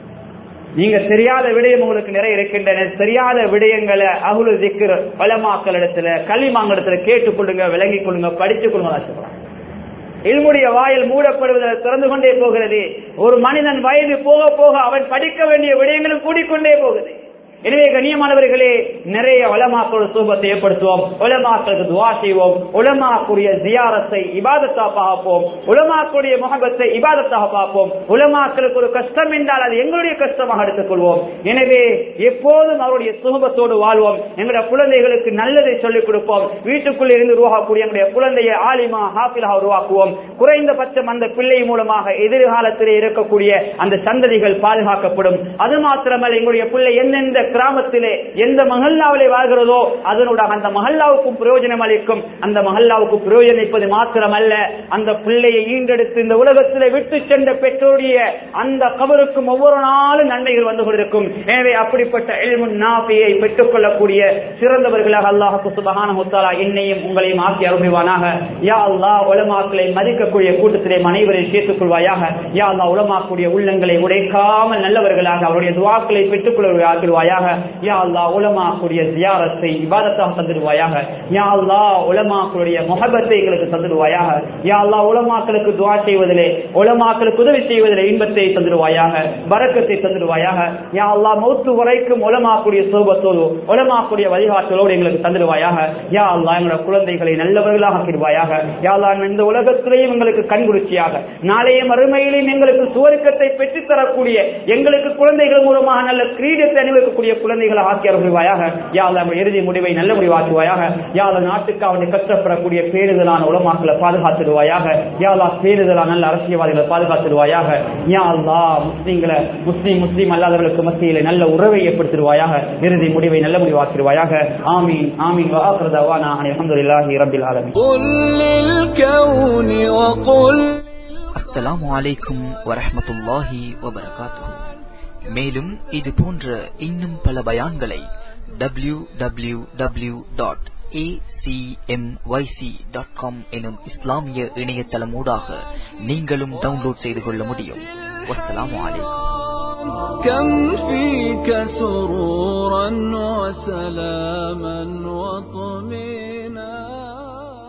நீங்க தெரியாத விடயம் உங்களுக்கு நிறைய இருக்கின்றன தெரியாத விடயங்களை அகுலு திக்ர் பலமாக்கள் இடத்துல கல்விமாங்க கேட்டுக் கொள்ளுங்க விளங்கிக் கொள்ளுங்க படித்துக் கொள்ளுங்க சொல்றாங்க இல்முடைய வாயில் மூடப்படுவதில் திறந்து கொண்டே போகிறது ஒரு மனிதன் வயது போக போக அவன் படிக்க வேண்டிய விடயங்களும் கூடிக்கொண்டே போகுது எனவே கண்ணியமானவர்களே நிறைய உலமாக்களோட சூபத்தை ஏற்படுத்துவோம் உலமாக்களுக்கு துவா செய்வோம் உலமாக்குரிய ஜியாரத்தை இபாதத்தாக பார்ப்போம் உலமாக்குடைய முகபத்தை இபாதத்தாக பார்ப்போம் உலமாக்களுக்கு ஒரு கஷ்டம் என்றால் அது எங்களுடைய கஷ்டமாக எடுத்துக்கொள்வோம் எனவே எப்போதும் அவருடைய சுகபத்தோடு வாழ்வோம் எங்களுடைய குழந்தைகளுக்கு நல்லதை சொல்லிக் கொடுப்போம் வீட்டுக்குள் இருந்து உருவாகக்கூடிய எங்களுடைய குழந்தையை ஆலிமா ஹாஃபிலாக உருவாக்குவோம் குறைந்தபட்சம் அந்த பிள்ளை மூலமாக எதிர்காலத்திலே இருக்கக்கூடிய அந்த சந்ததிகள் பாதுகாக்கப்படும் அது மாத்திரமல்ல எங்களுடைய பிள்ளை எந்தெந்த கிராமத்திலே எந்த மஹல்லாவிலே வாழ்கிறதோ அதனுடைய அந்த மஹல்லாவுக்கும் பிரயோஜனம் அளிக்கும் அந்த மஹல்லாவுக்கு பிரயோஜனிப்பது மாத்திரமல்ல அந்த பிள்ளையை ஈண்டெடுத்து இந்த உலகத்திலே விட்டு சென்ற பெற்றோருடைய அந்த கபருக்கும் ஒவ்வொரு நாளும் நன்மைகள் வந்து கொண்டிருக்கும் எனவே அப்படிப்பட்ட எல்முன் நாபியை பெற்றுக் கொள்ளக்கூடிய சிறந்தவர்களாக அல்லாஹுக்கு சுபகான முத்தாலா என்னையும் உங்களையும் ஆக்கி அருள்வானாக யா அல்லாஹ் உலமாக்களை மதிக்கக்கூடிய கூட்டத்திலே அனைவரையும் சேர்த்துக் கொள்வாயாக யா அல்லாஹ் உலமாக்கூடிய உள்ளங்களை உடைக்காமல் நல்லவர்களாக அவருடைய துவாக்களை பெற்றுக் கொள்வாயாக ஆக்கிடுவாயாக யா அல்லாஹ் உலமாக்குடைய ஜியாரத்தை இபாதத்தாக தந்துடுவாயாக யா அல்லாஹ் உலமாக்களுடைய முகபத்தை எங்களுக்கு தந்துடுவாயாக யா அல்லாஹ் உலமாக்களுக்கு துவா செய்வதிலே உலமாக்களுக்கு உதவி செய்வதிலே இன்பத்தை தந்துடுவாயாக பரக்கத்தை தந்துடுவாயாக யா அல்லாஹ் மௌத்து வரைக்கும் உலமாக்குடைய சோபத்தோடு உலமாக்குடைய வழிகாட்டலோடு எங்களுக்கு தந்துடுவாயாக யா அல்லாஹ் எங்களோட குழந்தைகளை நல்லவர்களாக ஆக்கிடுவாயாக யா அல்லாஹ் இந்த உலகத்திலேயும் எங்களுக்கு கண்குளிர்ச்சியாக நாளைய மறுமையிலையும் எங்களுக்கு சுவர்க்கத்தை பெற்றுத் தரக்கூடிய எங்களுக்கு குழந்தைகள் மூலமாக நல்ல கிரீடத்தை அணிவிக்கக்கூடிய குழந்தைகளை ஆக்கி அருள்வாயாக யா அல்லாஹ் நம்முடைய இறுதி முடிவை நல்ல முடிவாக்குவாயாக யா அல்லாஹ் நாட்டுக்கு அவனை கஷ்டப்படக்கூடிய பேருதலான உலமாக்களை பாதுகாத்துடுவாயாக யா அல்லாஹ் பேருதலான நல்ல அரசியல்வாதிகளை பாதுகாத்துடுவாயாக யா அல்லாஹ் முஸ்லீம்களை முஸ்லீம் முஸ்லீம் அல்லாதவர்களுக்கு மத்தியிலே நல்ல உறவை ஏற்படுத்திடுவாயாக இறுதி முடிவை நல்ல முடிவாக்கிடுவாயாக ஆமீன் ஆமீன் வாஹர் தவானா அல்ஹம்துலில்லாஹி ரப்பில் ஆலமீன் قل للكون وقل அஸ்ஸலாமு அலைக்கும் வரஹ்மத்துல்லாஹி வபரகாத்துஹு மேலும் இது போன்ற இன்னும் பல பயான்களை W W W dot dot com எனும் இஸ்லாமிய இணையதளமூடாக நீங்களும் டவுன்லோட் செய்து கொள்ள முடியும் வஸ்ஸலாமு அலைக்கும் كم فيك سرورا وسلاما وطمئنا